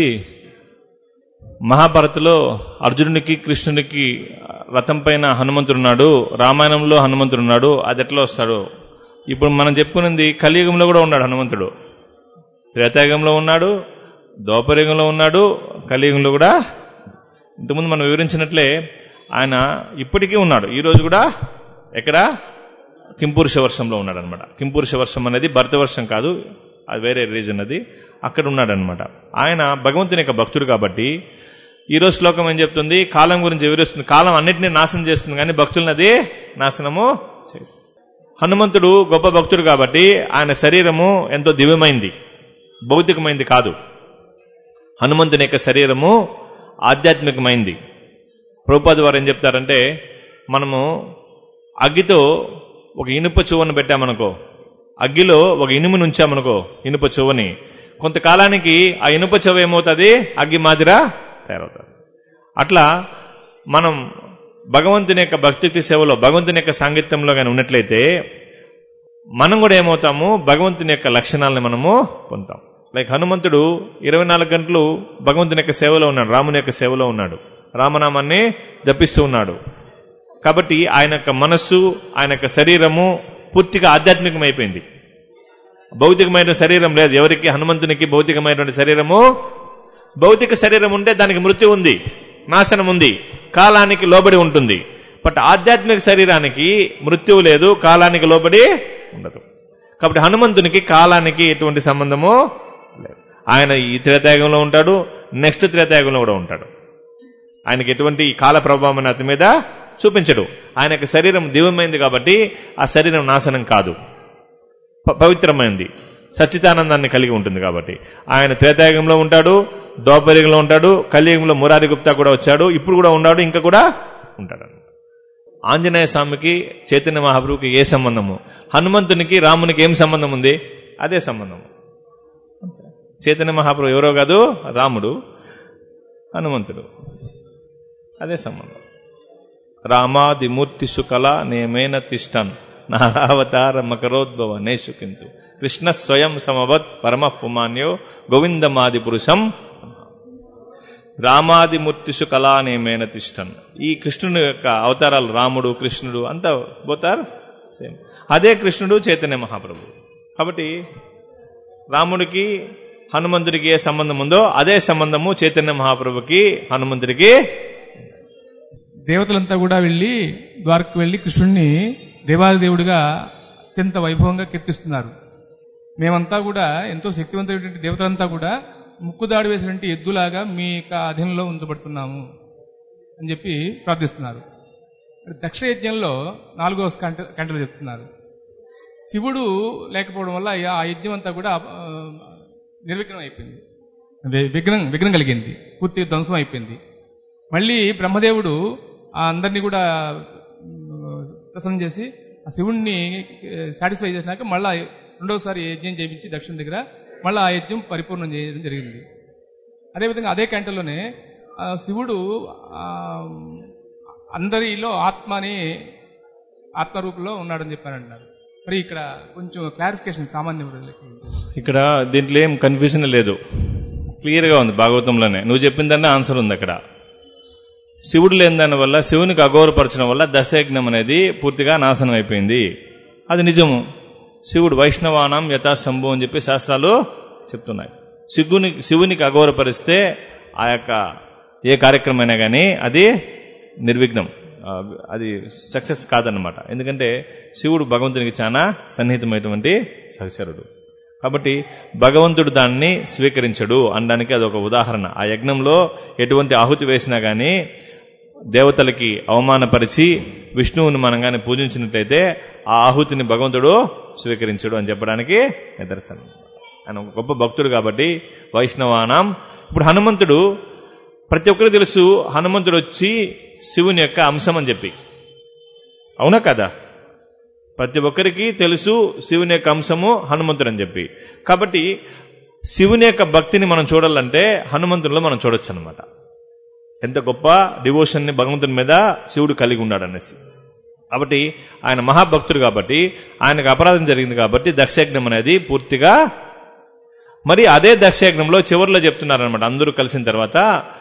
మహాభారత్లో అర్జునుడికి కృష్ణుడికి రథం పైన హనుమంతుడున్నాడు రామాయణంలో హనుమంతుడున్నాడు అది ఎట్లా వస్తాడు ఇప్పుడు మనం చెప్పుకున్నది కలియుగంలో కూడా ఉన్నాడు హనుమంతుడు త్రేతాయుగంలో ఉన్నాడు దోపరయుగంలో ఉన్నాడు కలియుగంలో కూడా ఇంతకుముందు మనం వివరించినట్లే ఆయన ఇప్పటికీ ఉన్నాడు ఈ రోజు కూడా ఎక్కడ కింపురుష వర్షంలో ఉన్నాడు అనమాట కింపురుష వర్షం అనేది భర్త వర్షం కాదు అది వేరే రీజన్ అది అక్కడ ఉన్నాడనమాట ఆయన భగవంతుని యొక్క భక్తుడు కాబట్టి ఈ రోజు శ్లోకం ఏం చెప్తుంది కాలం గురించి వివరిస్తుంది కాలం అన్నిటినీ నాశనం చేస్తుంది కానీ భక్తులను అది నాశనము చేయదు హనుమంతుడు గొప్ప భక్తుడు కాబట్టి ఆయన శరీరము ఎంతో దివ్యమైంది భౌతికమైంది కాదు హనుమంతుని యొక్క శరీరము ఆధ్యాత్మికమైంది ప్రభుపాద వారు ఏం చెప్తారంటే మనము అగ్గితో ఒక ఇనుప చువ్వను పెట్టామనుకో అగ్గిలో ఒక ఇనుమును ఉంచామనుకో ఇనుప చువ్వని కొంతకాలానికి ఆ ఇనుప చెవ ఏమవుతుంది అగ్గి మాదిరా తయారవుతుంది అట్లా మనం భగవంతుని యొక్క భక్తి సేవలో భగవంతుని యొక్క సాంగత్యంలో కానీ ఉన్నట్లయితే మనం కూడా ఏమవుతాము భగవంతుని యొక్క లక్షణాలను మనము పొందుతాం లైక్ హనుమంతుడు ఇరవై నాలుగు గంటలు భగవంతుని యొక్క సేవలో ఉన్నాడు రాముని యొక్క సేవలో ఉన్నాడు రామనామాన్ని జపిస్తూ ఉన్నాడు కాబట్టి ఆయన యొక్క మనస్సు ఆయన యొక్క శరీరము పూర్తిగా ఆధ్యాత్మికమైపోయింది భౌతికమైన శరీరం లేదు ఎవరికి హనుమంతునికి భౌతికమైనటువంటి శరీరము భౌతిక శరీరం ఉంటే దానికి మృత్యు ఉంది నాశనం ఉంది కాలానికి లోబడి ఉంటుంది బట్ ఆధ్యాత్మిక శరీరానికి మృత్యువు లేదు కాలానికి లోబడి ఉండదు కాబట్టి హనుమంతునికి కాలానికి ఎటువంటి సంబంధము లేదు ఆయన ఈ త్రేతాయుగంలో ఉంటాడు నెక్స్ట్ త్రేతాయుగంలో కూడా ఉంటాడు ఆయనకి ఎటువంటి కాల ప్రభావం అనేది అతని మీద చూపించడు ఆయన యొక్క శరీరం దివ్యమైంది కాబట్టి ఆ శరీరం నాశనం కాదు ప- పవిత్రమైంది సచ్చిదానందాన్ని కలిగి ఉంటుంది కాబట్టి ఆయన త్రేతాయుగంలో ఉంటాడు దోపరిగంలో ఉంటాడు కలియుగంలో మురారి గుప్తా కూడా వచ్చాడు ఇప్పుడు కూడా ఉన్నాడు ఇంకా కూడా ఉంటాడు ఆంజనేయ స్వామికి చైతన్య మహాప్రభుకి ఏ సంబంధము హనుమంతునికి రామునికి ఏం సంబంధం ఉంది అదే సంబంధం చైతన్య మహాప్రభు ఎవరో కాదు రాముడు హనుమంతుడు అదే సంబంధం రామాదిమూర్తిషు కళ నేమేన తిష్టన్ నారావతార మకరోద్భవ నేషు కింతు కృష్ణ స్వయం సమవత్ పరమ పుమాన్యో గోవిందమాది పురుషం రామాదిమూర్తిషు కళా నేమేన తిష్టన్ ఈ కృష్ణుని యొక్క అవతారాలు రాముడు కృష్ణుడు అంతా పోతారు సేమ్ అదే కృష్ణుడు చైతన్య మహాప్రభు కాబట్టి రాముడికి హనుమంతుడికి ఏ సంబంధం ఉందో అదే సంబంధము చైతన్య మహాప్రభుకి హనుమంతుడికి దేవతలంతా కూడా వెళ్ళి ద్వారకు వెళ్ళి కృష్ణుణ్ణి దేవాది దేవుడిగా అత్యంత వైభవంగా కీర్తిస్తున్నారు మేమంతా కూడా ఎంతో శక్తివంతమైనటువంటి దేవతలంతా కూడా ముక్కుదాడి వేసినటువంటి ఎద్దులాగా మీ యొక్క అధీనంలో ఉంచబడుతున్నాము అని చెప్పి ప్రార్థిస్తున్నారు మరి దక్ష యజ్ఞంలో నాలుగవ కంట కంటలు చెప్తున్నారు శివుడు లేకపోవడం వల్ల ఆ యజ్ఞం అంతా కూడా ఆ, నిర్విఘ్నం అయిపోయింది వి- విఘ్నం విఘ్నం కలిగింది పూర్తి ధ్వంసం అయిపోయింది మళ్ళీ బ్రహ్మదేవుడు ఆ అందరినీ కూడా ఉమ్, ప్రసన్నం చేసి ఆ శివుణ్ణి సాటిస్ఫై చేసినాక మళ్ళా రెండోసారి యజ్ఞం చేయించి దక్షిణ దగ్గర మళ్ళీ ఆ యజ్ఞం పరిపూర్ణం చేయడం జరిగింది అదేవిధంగా అదే క్యాంటల్లోనే ఆ శివుడు ఆ, అందరిలో ఆత్మని ఆత్మరూపంలో ఉన్నాడని చెప్పారంటున్నారు మరి ఇక్కడ కొంచెం క్లారిఫికేషన్ సామాన్య ప్రజలకి ఇక్కడ దీంట్లో ఏం కన్ఫ్యూజన్ లేదు క్లియర్గా ఉంది భాగవతంలోనే నువ్వు చెప్పిన దాన్ని ఆన్సర్ ఉంది అక్కడ శివుడు లేని దాని వల్ల శివునికి అగౌరవపరచడం వల్ల దశయజ్ఞం అనేది పూర్తిగా నాశనం అయిపోయింది అది నిజము శివుడు వైష్ణవానం యథాశంభు అని చెప్పి శాస్త్రాలు చెప్తున్నాయి శివుని శివునికి అగౌరవపరిస్తే ఆ యొక్క ఏ కార్యక్రమమైనా కానీ అది నిర్విఘ్నం ఆ, అది సక్సెస్ కాదనమాట ఎందుకంటే శివుడు భగవంతునికి చాలా సన్నిహితమైనటువంటి సహచరుడు కాబట్టి భగవంతుడు దాన్ని స్వీకరించడు అనడానికి అదొక ఉదాహరణ ఆ యజ్ఞంలో ఎటువంటి ఆహుతి వేసినా గానీ దేవతలకి అవమానపరిచి విష్ణువుని మనం గాని పూజించినట్లయితే ఆ ఆహుతిని భగవంతుడు స్వీకరించడు అని చెప్పడానికి నిదర్శనం ఆయన ఒక గొప్ప భక్తుడు కాబట్టి వైష్ణవానాం ఇప్పుడు హనుమంతుడు ప్రతి ఒక్కరికి తెలుసు హనుమంతుడు వచ్చి శివుని యొక్క అంశం అని చెప్పి అవునా కదా ప్రతి ఒక్కరికి తెలుసు శివుని యొక్క అంశము హనుమంతుడు అని చెప్పి కాబట్టి శివుని యొక్క భక్తిని మనం చూడాలంటే హనుమంతుడిలో మనం చూడొచ్చు అనమాట ఎంత గొప్ప డివోషన్ని భగవంతుని మీద శివుడు కలిగి ఉన్నాడు అనేసి కాబట్టి ఆయన మహాభక్తుడు కాబట్టి ఆయనకు అపరాధం జరిగింది కాబట్టి దక్షయజ్ఞం అనేది పూర్తిగా మరి అదే దక్షయజ్ఞంలో చివరిలో చెప్తున్నారనమాట అందరూ కలిసిన తర్వాత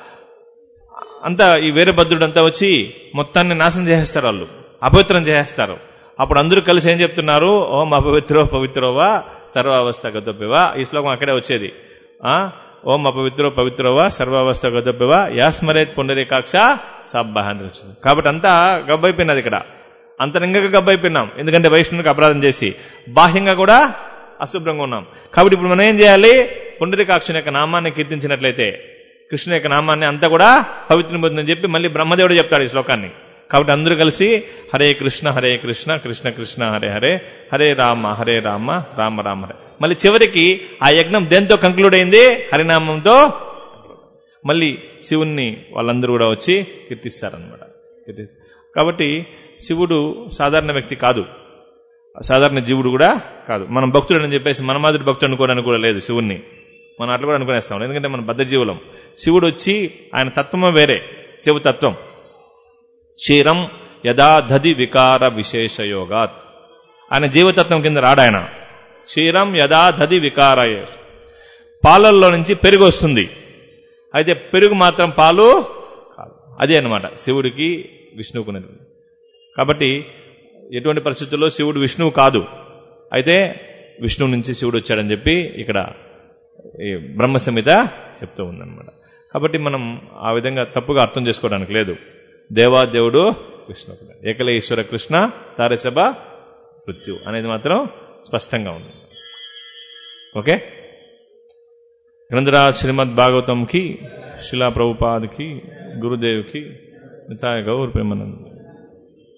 అంతా ఈ వేరే భద్రుడంతా వచ్చి మొత్తాన్ని నాశనం చేసేస్తారు వాళ్ళు అపవిత్రం చేసేస్తారు అప్పుడు అందరూ కలిసి ఏం చెప్తున్నారు ఓం అపవిత్రో పవిత్రోవా సర్వావస్థ గతోపివా ఈ శ్లోకం అక్కడే వచ్చేది ఆ ఓం అపవిత్రో పవిత్రోవా సర్వావస్థ గతోపివా యాస్మరేత్ పుండరీకాక్ష సబ్బహ అని వచ్చింది కాబట్టి అంతా గబ్బైపోయినది ఇక్కడ అంతరంగంగా గబ్బైపోయినాం ఎందుకంటే వైష్ణవునికి అపరాధం చేసి బాహ్యంగా కూడా అశుభ్రంగా ఉన్నాం కాబట్టి ఇప్పుడు మనం ఏం చేయాలి పుండరీకాక్షుని యొక్క నామాన్ని కీర్తించినట్లయితే కృష్ణుని యొక్క నామాన్ని అంతా కూడా పవిత్రం పొందని చెప్పి మళ్ళీ బ్రహ్మదేవుడు చెప్తాడు ఈ శ్లోకాన్ని కాబట్టి అందరూ కలిసి హరే కృష్ణ హరే కృష్ణ కృష్ణ కృష్ణ హరే హరే హరే రామ హరే రామ రామ రామ హరే మళ్ళీ చివరికి ఆ యజ్ఞం దేంతో కంక్లూడ్ అయింది హరినామంతో మళ్ళీ శివుణ్ణి వాళ్ళందరూ కూడా వచ్చి కీర్తిస్తారనమాట కీర్తిస్తారు కాబట్టి శివుడు సాధారణ వ్యక్తి కాదు సాధారణ జీవుడు కూడా కాదు మనం భక్తుడు అని చెప్పేసి మన మాదిరి భక్తుడు అనుకోవడానికి కూడా లేదు శివుణ్ణి మనం అట్లా కూడా అనుకునేస్తాం ఎందుకంటే మన బద్ధ జీవులం శివుడు వచ్చి ఆయన తత్వమే వేరే శివతత్వం క్షీరం యథా దధి వికార విశేషయోగాత్ ఆయన జీవతత్వం కింద రాడాయన క్షీరం యథా దధి వికార పాలల్లో నుంచి పెరుగు వస్తుంది అయితే పెరుగు మాత్రం పాలు కాదు అదే అనమాట శివుడికి విష్ణువుకునేది కాబట్టి ఎటువంటి పరిస్థితుల్లో శివుడు విష్ణువు కాదు అయితే విష్ణువు నుంచి శివుడు వచ్చాడని చెప్పి ఇక్కడ ఈ బ్రహ్మ సంహిత చెప్తూ ఉందన్నమాట కాబట్టి మనం ఆ విధంగా తప్పుగా అర్థం చేసుకోవడానికి లేదు దేవాదేవుడు విష్ణు ఏకల ఈశ్వర కృష్ణ తారసభ మృత్యు అనేది మాత్రం స్పష్టంగా ఉంది ఓకే గ్రంథరాజ్ శ్రీమద్ భాగవతం కి శిలా ప్రభుపాద్ కి గురుదేవ్ కి నితాయ గౌర్ ప్రేమానంద్